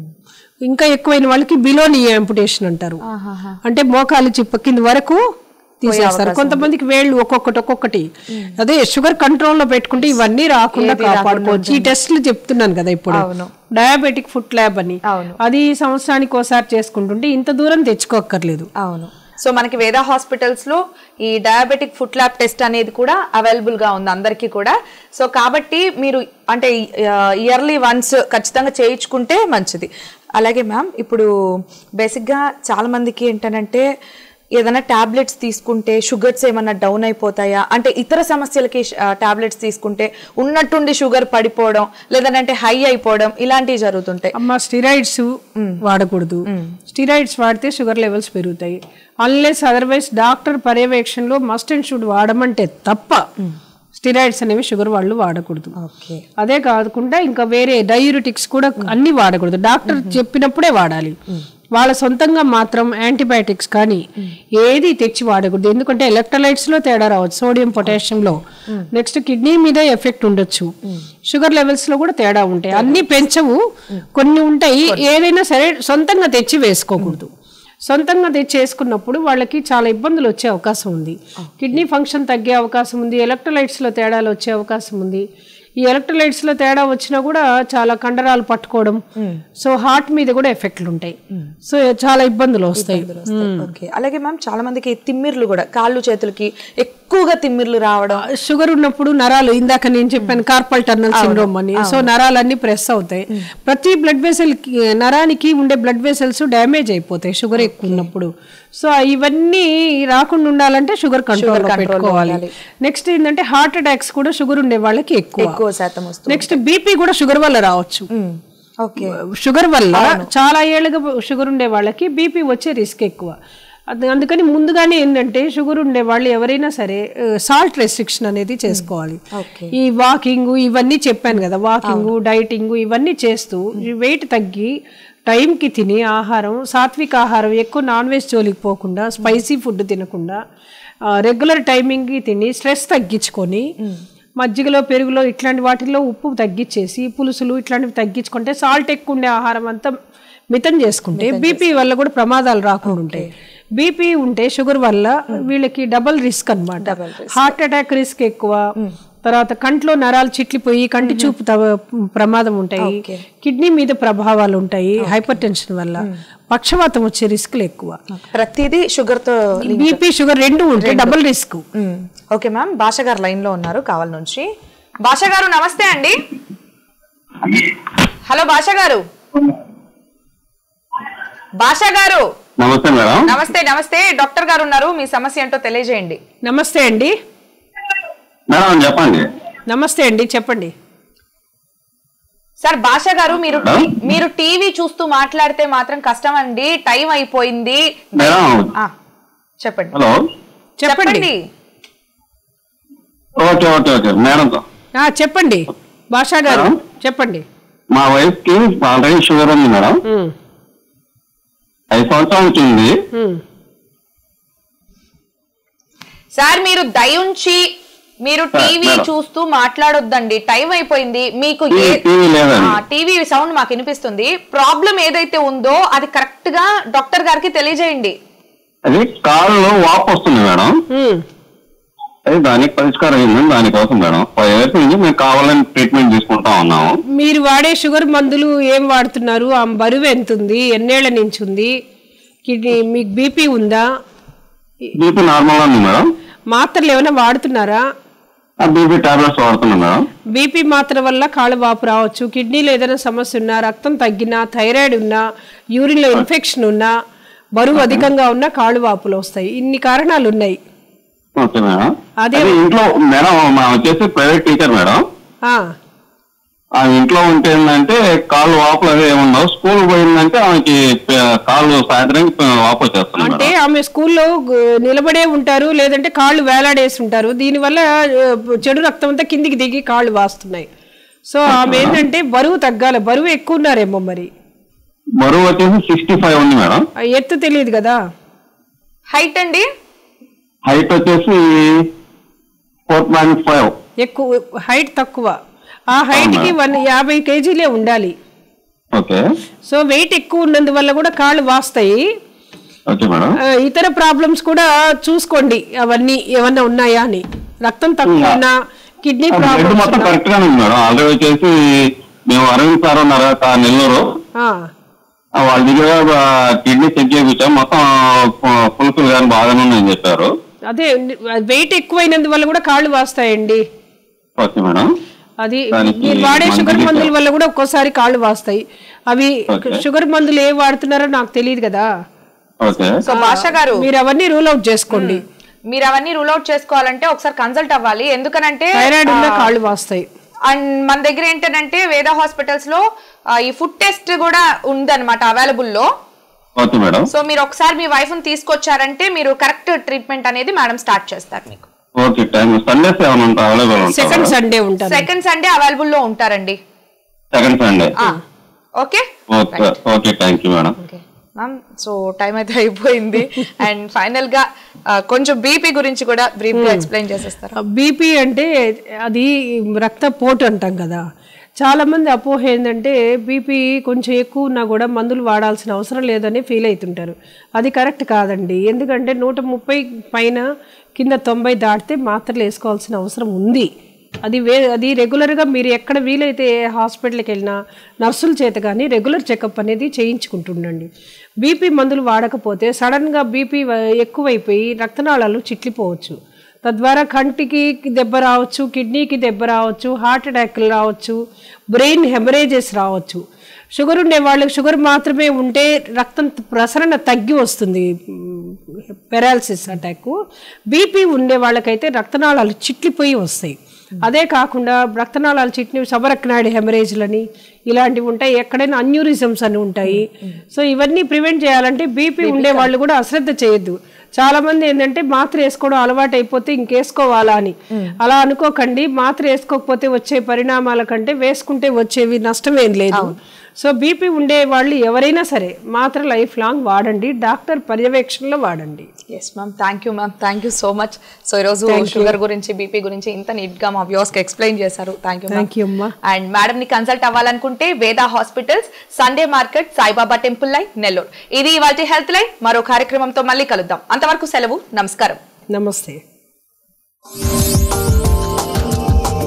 ఇంకా ఎక్కువైన వాళ్ళకి బిలోని యాంపుటేషన్ అంటారు అంటే మోకాలు చిప్ప కింద వరకు తీసేస్తారు కొంతమందికి వేళ్ళు ఒక్కొక్కటి ఒక్కొక్కటి అదే షుగర్ కంట్రోల్ లో పెట్టుకుంటే ఇవన్నీ రాకుండా కాపాడుకోవచ్చు ఈ టెస్ట్లు చెప్తున్నాను కదా ఇప్పుడు డయాబెటిక్ ఫుడ్ ల్యాబ్ అని అది సంవత్సరానికి ఒకసారి చేసుకుంటుంటే ఇంత దూరం తెచ్చుకోక్కర్లేదు అవును సో మనకి వేద హాస్పిటల్స్ లో ఈ డయాబెటిక్ ఫుట్ ల్యాబ్ టెస్ట్ అనేది కూడా అవైలబుల్ గా ఉంది అందరికీ కూడా సో కాబట్టి మీరు అంటే ఇయర్లీ వన్స్ ఖచ్చితంగా చేయించుకుంటే మంచిది అలాగే మ్యామ్ ఇప్పుడు బేసిక్గా చాలా మందికి ఏంటంటే ఏదైనా టాబ్లెట్స్ తీసుకుంటే షుగర్స్ ఏమన్నా డౌన్ అయిపోతాయా అంటే ఇతర సమస్యలకి టాబ్లెట్స్ తీసుకుంటే ఉన్నట్టుండి షుగర్ పడిపోవడం లేదంటే హై అయిపోవడం ఇలాంటివి జరుగుతుంటాయి అమ్మ స్టిరాయిడ్స్ వాడకూడదు స్టిరాయిడ్స్ వాడితే షుగర్ లెవెల్స్ పెరుగుతాయి అన్లెస్ అదర్వైజ్ డాక్టర్ పర్యవేక్షణలో మస్ట్ అండ్ షుడ్ వాడమంటే తప్ప స్టిరాయిడ్స్ అనేవి షుగర్ వాళ్ళు వాడకూడదు అదే కాకుండా ఇంకా వేరే డయూరిటిక్స్ కూడా అన్ని వాడకూడదు డాక్టర్ చెప్పినప్పుడే వాడాలి వాళ్ళ సొంతంగా మాత్రం యాంటీబయాటిక్స్ కానీ ఏది తెచ్చి వాడకూడదు ఎందుకంటే ఎలక్ట్రోలైట్స్ లో తేడా రావచ్చు సోడియం పొటాషియం లో నెక్స్ట్ కిడ్నీ మీద ఎఫెక్ట్ ఉండొచ్చు షుగర్ లెవెల్స్ లో కూడా తేడా ఉంటాయి అన్ని పెంచవు కొన్ని ఉంటాయి ఏదైనా సరే సొంతంగా తెచ్చి వేసుకోకూడదు సొంతంగా తెచ్చేసుకున్నప్పుడు వాళ్ళకి చాలా ఇబ్బందులు వచ్చే అవకాశం ఉంది కిడ్నీ ఫంక్షన్ తగ్గే అవకాశం ఉంది electrolytes లో తేడాలు వచ్చే అవకాశం ఉంది ఈ electrolytes లో తేడా వచ్చినా కూడా చాలా కండరాలు పట్టుకోవడం సో హార్ట్ మీద కూడా ఎఫెక్ట్లు ఉంటాయి సో చాలా ఇబ్బందులు వస్తాయి ఓకే అలాగే మ్యామ్ చాలా మందికి తిమ్మిర్లు కూడా కాళ్ళు చేతులకి ఎక్కువగా తిమ్మిర్లు రావడం షుగర్ ఉన్నప్పుడు నరాలు ఇందాక నేను చెప్పాను కార్పల్ టర్నల్ సిండ్రోమ్ అని సో నరాలన్నీ ప్రెస్ అవుతాయి ప్రతి బ్లడ్ వెసల్ నరానికి ఉండే బ్లడ్ వెసల్స్ డ్యామేజ్ అయిపోతాయి షుగర్ ఎక్కువ ఉన్నప్పుడు సో ఇవన్నీ రాకుండా ఉండాలంటే షుగర్ కంట్రోల్ పెట్టుకోవాలి నెక్స్ట్ ఏంటంటే హార్ట్ అటాక్స్ కూడా షుగర్ ఉండే వాళ్ళకి ఎక్కువ ఎక్కువ శాతం వస్తుంది నెక్స్ట్ బీపీ కూడా షుగర్ వల్ల రావచ్చు ఓకే షుగర్ వల్ల చాలా ఏళ్ళుగా షుగర్ ఉండే వాళ్ళకి బీపీ వచ్చే రిస్క్ ఎక్కువ అది- అందుకని ముందుగానే ఏంటంటే షుగర్ ఉండే వాళ్ళు ఎవరైనా సరే సాల్ట్ రెస్ట్రిక్షన్ అనేది చేసుకోవాలి ఈ వాకింగ్ ఇవన్నీ చెప్పాను కదా వాకింగ్ డైటింగ్ ఇవన్నీ చేస్తూ వెయిట్ తగ్గి టైంకి తిని ఆహారం సాత్విక ఆహారం ఎక్కువ నాన్ వెజ్ జోలికి పోకుండా స్పైసీ ఫుడ్ తినకుండా రెగ్యులర్ టైమింగ్కి తిని స్ట్రెస్ తగ్గించుకొని మజ్జిగలో పెరుగులో ఇట్లాంటి వాటిల్లో ఉప్పు తగ్గించేసి పులుసులు ఇట్లాంటివి తగ్గించుకుంటే సాల్ట్ ఎక్కువ ఉండే ఆహారం అంతా మితం చేసుకుంటే బీపీ వల్ల కూడా ప్రమాదాలు రాకుండా ఉంటాయి బీపీ ఉంటే షుగర్ వల్ల వీళ్ళకి డబల్ రిస్క్ అన్నమాట హార్ట్ అటాక్ రిస్క్ ఎక్కువ తర్వాత కంట్లో నరాలు చిట్లిపోయి కంటి చూపు తవ- ప్రమాదం ఉంటాయి Okay. కిడ్నీ మీద ప్రభావాలు ఉంటాయి హైపర్ టెన్షన్ వల్ల పక్షవాతం వచ్చే రిస్క్లు ఎక్కువ ప్రతిదీ షుగర్ తో link. బీపీ షుగర్ రెండు ఉంటాయి double risk hmm. Okay ma'am Basha గారు లైన్ లో ఉన్నారు కావాలి నుంచి భాష గారు నమస్తే అండి హలో భాష గారు భాష గారు నమస్తే మేడం నమస్తే నమస్తే డాక్టర్ గారు ఉన్నారు మీ సమస్య ఏంటో తెలియజేయండి నమస్తే అండి మేడం చెప్పండి నమస్తే అండి చెప్పండి సార్ భాష గారు మీరు మీరు టీవీ చూస్తూ మాట్లాడితే మాత్రం కష్టం అండి టైం అయిపోయింది మేడం ఆ, చెప్పండి హలో చెప్పండి ఓకే ఓకే ఓకే మేడం ఆ, చెప్పండి భాషా గారు చెప్పండి మా వైఫ్ కి ఆల్రెడీ షుగర్ ఉంది మేడం ఉమ్, ఐదు సంవత్సరాల నుంచి ఉంది ఉమ్. సార్ మీరు దయుంచి మీరు సార్, టీవీ మేడం. చూస్తూ మాట్లాడొద్దండి టైం అయిపోయింది మీకు టీవీ ఏ- టీవీ లేదండి ఆ, టీవీ సౌండ్ మాకు వినిపిస్తుంది ప్రాబ్లం ఏదైతే ఉందో అది కరెక్ట్ గా డాక్టర్ గారికి తెలియజేయండి అది కాళ్ళు వాపు వస్తుంది మేడం ఉమ్. అది దానికి పరిష్కారం అయింది దానికోసం మేడం ఫైవ్ ఇయర్స్ నుంచి మేము కావాలని ట్రీట్మెంట్ తీసుకుంటా ఉన్నాము మీరు వాడే షుగర్ మందులు ఏం వాడుతున్నారు ఆ బరువు ఎంత ఉంది ఎన్నేళ్ల నుంచి ఉంది కిడ్నీ మీకు బీపీ ఉందా బీపీ నార్మల్ ఉంది మేడం మాత్రలు ఏమైనా వాడుతున్నారా ఆ బీపీ టాబ్లెట్స్ వాడుతున్నాం మేడం బీపీ మాత్ర వల్ల కాళ్ళు వాపు రావచ్చు కిడ్నీలో ఏదైనా సమస్య ఉన్నా రక్తం తగ్గినా థైరాయిడ్ ఉన్నా యూరిన్లో ఇన్ఫెక్షన్ ఉన్నా బరువు అధికంగా ఉన్నా కాళ్ళు వాపులు వస్తాయి ఇన్ని కారణాలు ఉన్నాయి ఓకే మేడం అదే- అదే ఇంట్లో మేడం మా వచ్చేసి ప్రైవేట్ టీచర్ మేడం ఆ, ఆ ఇంట్లో ఉంటే ఏంటంటే కాళ్ళు వాపులు అవి ఏముండవు స్కూల్ పోయిందంటే ఆమెకి ప- కాళ్ళు సాయంత్రం వాపు వచ్చేస్తుంది అంటే మేడం ఆమె స్కూల్లో గు- నిలబడే ఉంటారు లేదంటే కాళ్ళు వేలాడేసి ఉంటారు దీనివల్ల ఆ, చెడు రక్తం అంతా కిందికి దిగి కాళ్ళు వాస్తున్నాయి సో ఆమె ఏంటంటే బరువు తగ్గాలి బరువు ఎక్కువ ఉన్నారేమో మరి బరువు వచ్చేసి సిక్స్టీ ఫైవ్ ఉంది మేడం ఆ ఎత్తు తెలియదు కదా హైట్ అండి హైట్ వచ్చేసి ఫోర్ పాయింట్ ఫైవ్ ఎక్కువ హైట్ తక్కువ ఆ హైట్కి వన్ యాభై కేజీలే ఉండాలి ఓకే సో వెయిట్ ఎక్కువ ఉన్నందువల్ల కూడా కాళ్ళు వాస్తాయి ఓకే మేడం ఆ, ఇతర ప్రాబ్లమ్స్ కూడా చూసుకోండి అవన్నీ ఏమన్నా ఉన్నాయా అని రక్తం తక్కువ ఉన్నా కిడ్నీ బ్లడ్ ప్రాబ్లమ్స్ మొత్తం కరెక్ట్ గానే ఉంది మేడం ఆల్రెడీ వచ్చేసి మేము అరవింద్ సార్ ఉన్నారు కదా నెల్లూరు ఆ, వాళ్ళ దగ్గర కిడ్నీ చెక్ చేయించాం మొత్తం ఫుల్ఫిల్ గాని బాగానే ఉందని చెప్పారు అదే వెయిట్ ఎక్కువైనందువల్ల కూడా కాళ్ళు వాస్తాయండి ఓకే మేడం అది దానికి మీరు వాడే షుగర్ మందులు మందుల వల్ల కూడా ఒక్కోసారి కాళ్ళు వాస్తాయి అవి ఓకే. షుగర్ మందులు ఏ వాడుతున్నారో నాకు తెలియదు కదా ఓకే సో భాష గారు మీరు అవన్నీ రూల్ అవుట్ చేసుకోండి మీరు అవన్నీ రూల్ అవుట్ చేసుకోవాలంటే ఒకసారి కన్సల్ట్ అవ్వాలి ఎందుకనంటే థైరాయిడ్ ఉన్న ఆ, కాళ్ళు వాస్తాయి అండ్ మన దగ్గర ఏంటంటే వేద హాస్పిటల్స్ లో ఆ, ఈ ఫుడ్ టెస్ట్ కూడా ఉందన్నమాట అవైలబుల్ లో ఓకే మేడం సో మీరు ఒకసారి మీ వైఫ్ ని తీసుకొచ్చారంటే మీరు కరెక్ట్ ట్రీట్మెంట్ అనేది మేడం స్టార్ట్ చేస్తారు మీకు ఓకే టైం సండేస్ ఏమైనా ఉంటా అవైలబుల్ సెకండ్ ఉంటాయి సండే ఉంటారు సెకండ్ సండే అవైలబుల్ లో ఉంటారండి second Sunday okay okay okay thank you madam ma'am so time అయితే అయిపోయింది అండ్ ఫైనల్ గా ఆ, కొంచెం బీపీ గురించి కూడా బ్రీఫ్ గా ఎక్స్ప్లెయిన్ చేసేస్తారు బీపీ అంటే అది రక్తపోటు అంటాం కదా చాలా మంది అపోహ ఏంటంటే బీపీ కొంచెం ఎక్కువ ఉన్నా కూడా మందులు వాడాల్సిన అవసరం లేదని ఫీల్ అవుతుంటారు అది కరెక్ట్ కాదండి ఎందుకంటే నూట ముప్పై పైన కింద తొంభై దాటితే మాత్రలు వేసుకోవాల్సిన అవసరం ఉంది అది వే అది రెగ్యులర్గా మీరు ఎక్కడ వీలైతే హాస్పిటల్కి వెళ్ళినా నర్సుల చేత కానీ రెగ్యులర్ చెకప్ అనేది చేయించుకుంటుండండి బీపీ మందులు వాడకపోతే సడన్గా బీపీ ఎక్కువైపోయి రక్తనాళాలు చిట్లిపోవచ్చు తద్వారా కంటికి దెబ్బ రావచ్చు కిడ్నీకి దెబ్బ రావచ్చు హార్ట్ అటాక్లు రావచ్చు బ్రెయిన్ హెమరేజెస్ రావచ్చు షుగర్ ఉండే వాళ్ళకి షుగర్ మాత్రమే ఉంటే రక్తం ప్రసరణ తగ్గి వస్తుంది పెరాలసిస్ అటాక్ బీపీ ఉండే వాళ్ళకైతే రక్తనాళాలు చిట్లిపోయి వస్తాయి అదే కాకుండా రక్తనాళాలు చిట్ని సబరక్నాయుడు హెమరేజ్లని ఇలాంటివి ఉంటాయి ఎక్కడైనా అన్యూరిజమ్స్ అని ఉంటాయి సో ఇవన్నీ ప్రివెంట్ చేయాలంటే బీపీ ఉండే వాళ్ళు కూడా అశ్రద్ధ చేయొద్దు చాలా మంది ఏంటంటే మాత్ర వేసుకోవడం అలవాటు అయిపోతే ఇంకేసుకోవాలా అని అలా అనుకోకండి మాత్ర వేసుకోకపోతే వచ్చే పరిణామాల కంటే వేసుకుంటే వచ్చేవి నష్టమేం లేదు సో బీపీ ఉండే వాళ్ళు ఎవరైనా సరే మాత్ర లైఫ్ లాంగ్ వాడండి డాక్టర్ పర్యవేక్షణలో వాడండి yes ma'am thank you ma'am thank you so much so ఈరోజు షుగర్ గురించి బీపీ గురించి ఇంత నీట్ గా మా వ్యూస్ కి ఎక్స్ప్లెయిన్ చేశారు థ్యాంక్ యూ థ్యాంక్ యూ అమ్మా అండ్ మేడం ని కన్సల్ట్ అవ్వాలనుకుంటే Veda hospitals Sunday market Saibaba temple line Nellore ఇది ఇవాళ హెల్త్ లైన్ మరో కార్యక్రమంతో మళ్ళీ కలుద్దాం అంతవరకు సెలవు నమస్కారం నమస్తే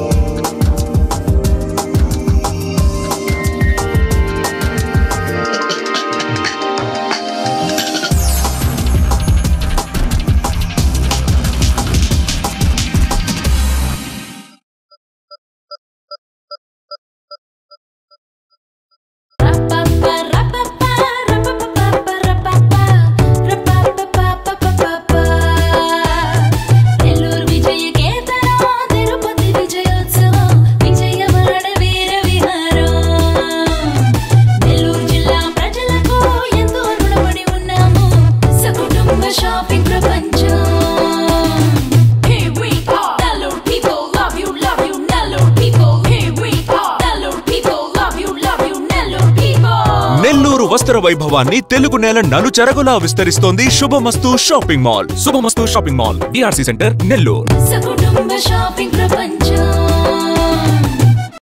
వస్త్ర వైభవాన్ని తెలుగు నేల నలుచెరగులా విస్తరిస్తోంది Shubhamastu shopping mall Shubhamastu shopping mall DRC centre Nellore సకుటుంబ షాపింగ్ ప్రపంచం